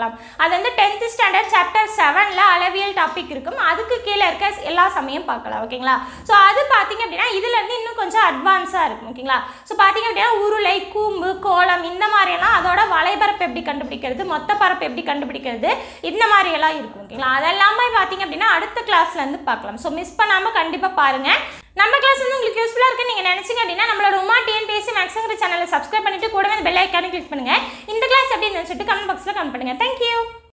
அது வந்து டென்த்து ஸ்டாண்டர்ட் சாப்டர் செவனில் அளவியல் டாபிக் இருக்கும் அதுக்கு கீழே இருக்க எல்லா சமயம் பார்க்கலாம் ஓகேங்களா ஸோ அது பார்த்தீங்க அப்படின்னா இதுலேருந்து இன்னும் கொஞ்சம் அட்வான்ஸாக இருக்கும் ஓகேங்களா ஸோ பார்த்தீங்க அப்படின்னா உருளை கூம்பு கோலம் இந்த மாதிரியெல்லாம் அதோட வலைபரப்பு எப்படி கண்டுபிடிக்கிறது மொத்த பரப்பு எப்படி கண்டுபிடிக்கிறது இந்த மாதிரியெல்லாம் இருக்கும் ஓகேங்களா அதெல்லாமே பார்த்தீங்க அப்படின்னா அடுத்த கிளாஸ்லேருந்து பார்க்கலாம் ஸோ மிஸ் பண்ணாமல் கண்டிப்பாக பாருங்கள் நம்ம கிளாஸ் வந்து உங்களுக்கு யூஸ்ஃபுல்லாக இருக்குன்னு நீங்கள் நினச்சிங்க அப்படின்னா நம்மளோட உமா டிஎன்பிஎஸ்சி மேக்ஸுங்கிற சேனலை சப்ஸ்கிரைப் பண்ணிட்டு கூடவே பெல் ஐக்கானே கிளிக் பண்ணுங்கள் இந்த கிளாஸ் எப்படி இருந்துச்சுட்டு கமெண்ட் பாக்ஸில் கமெண்ட் பண்ணுங்கள் தேங்க்யூ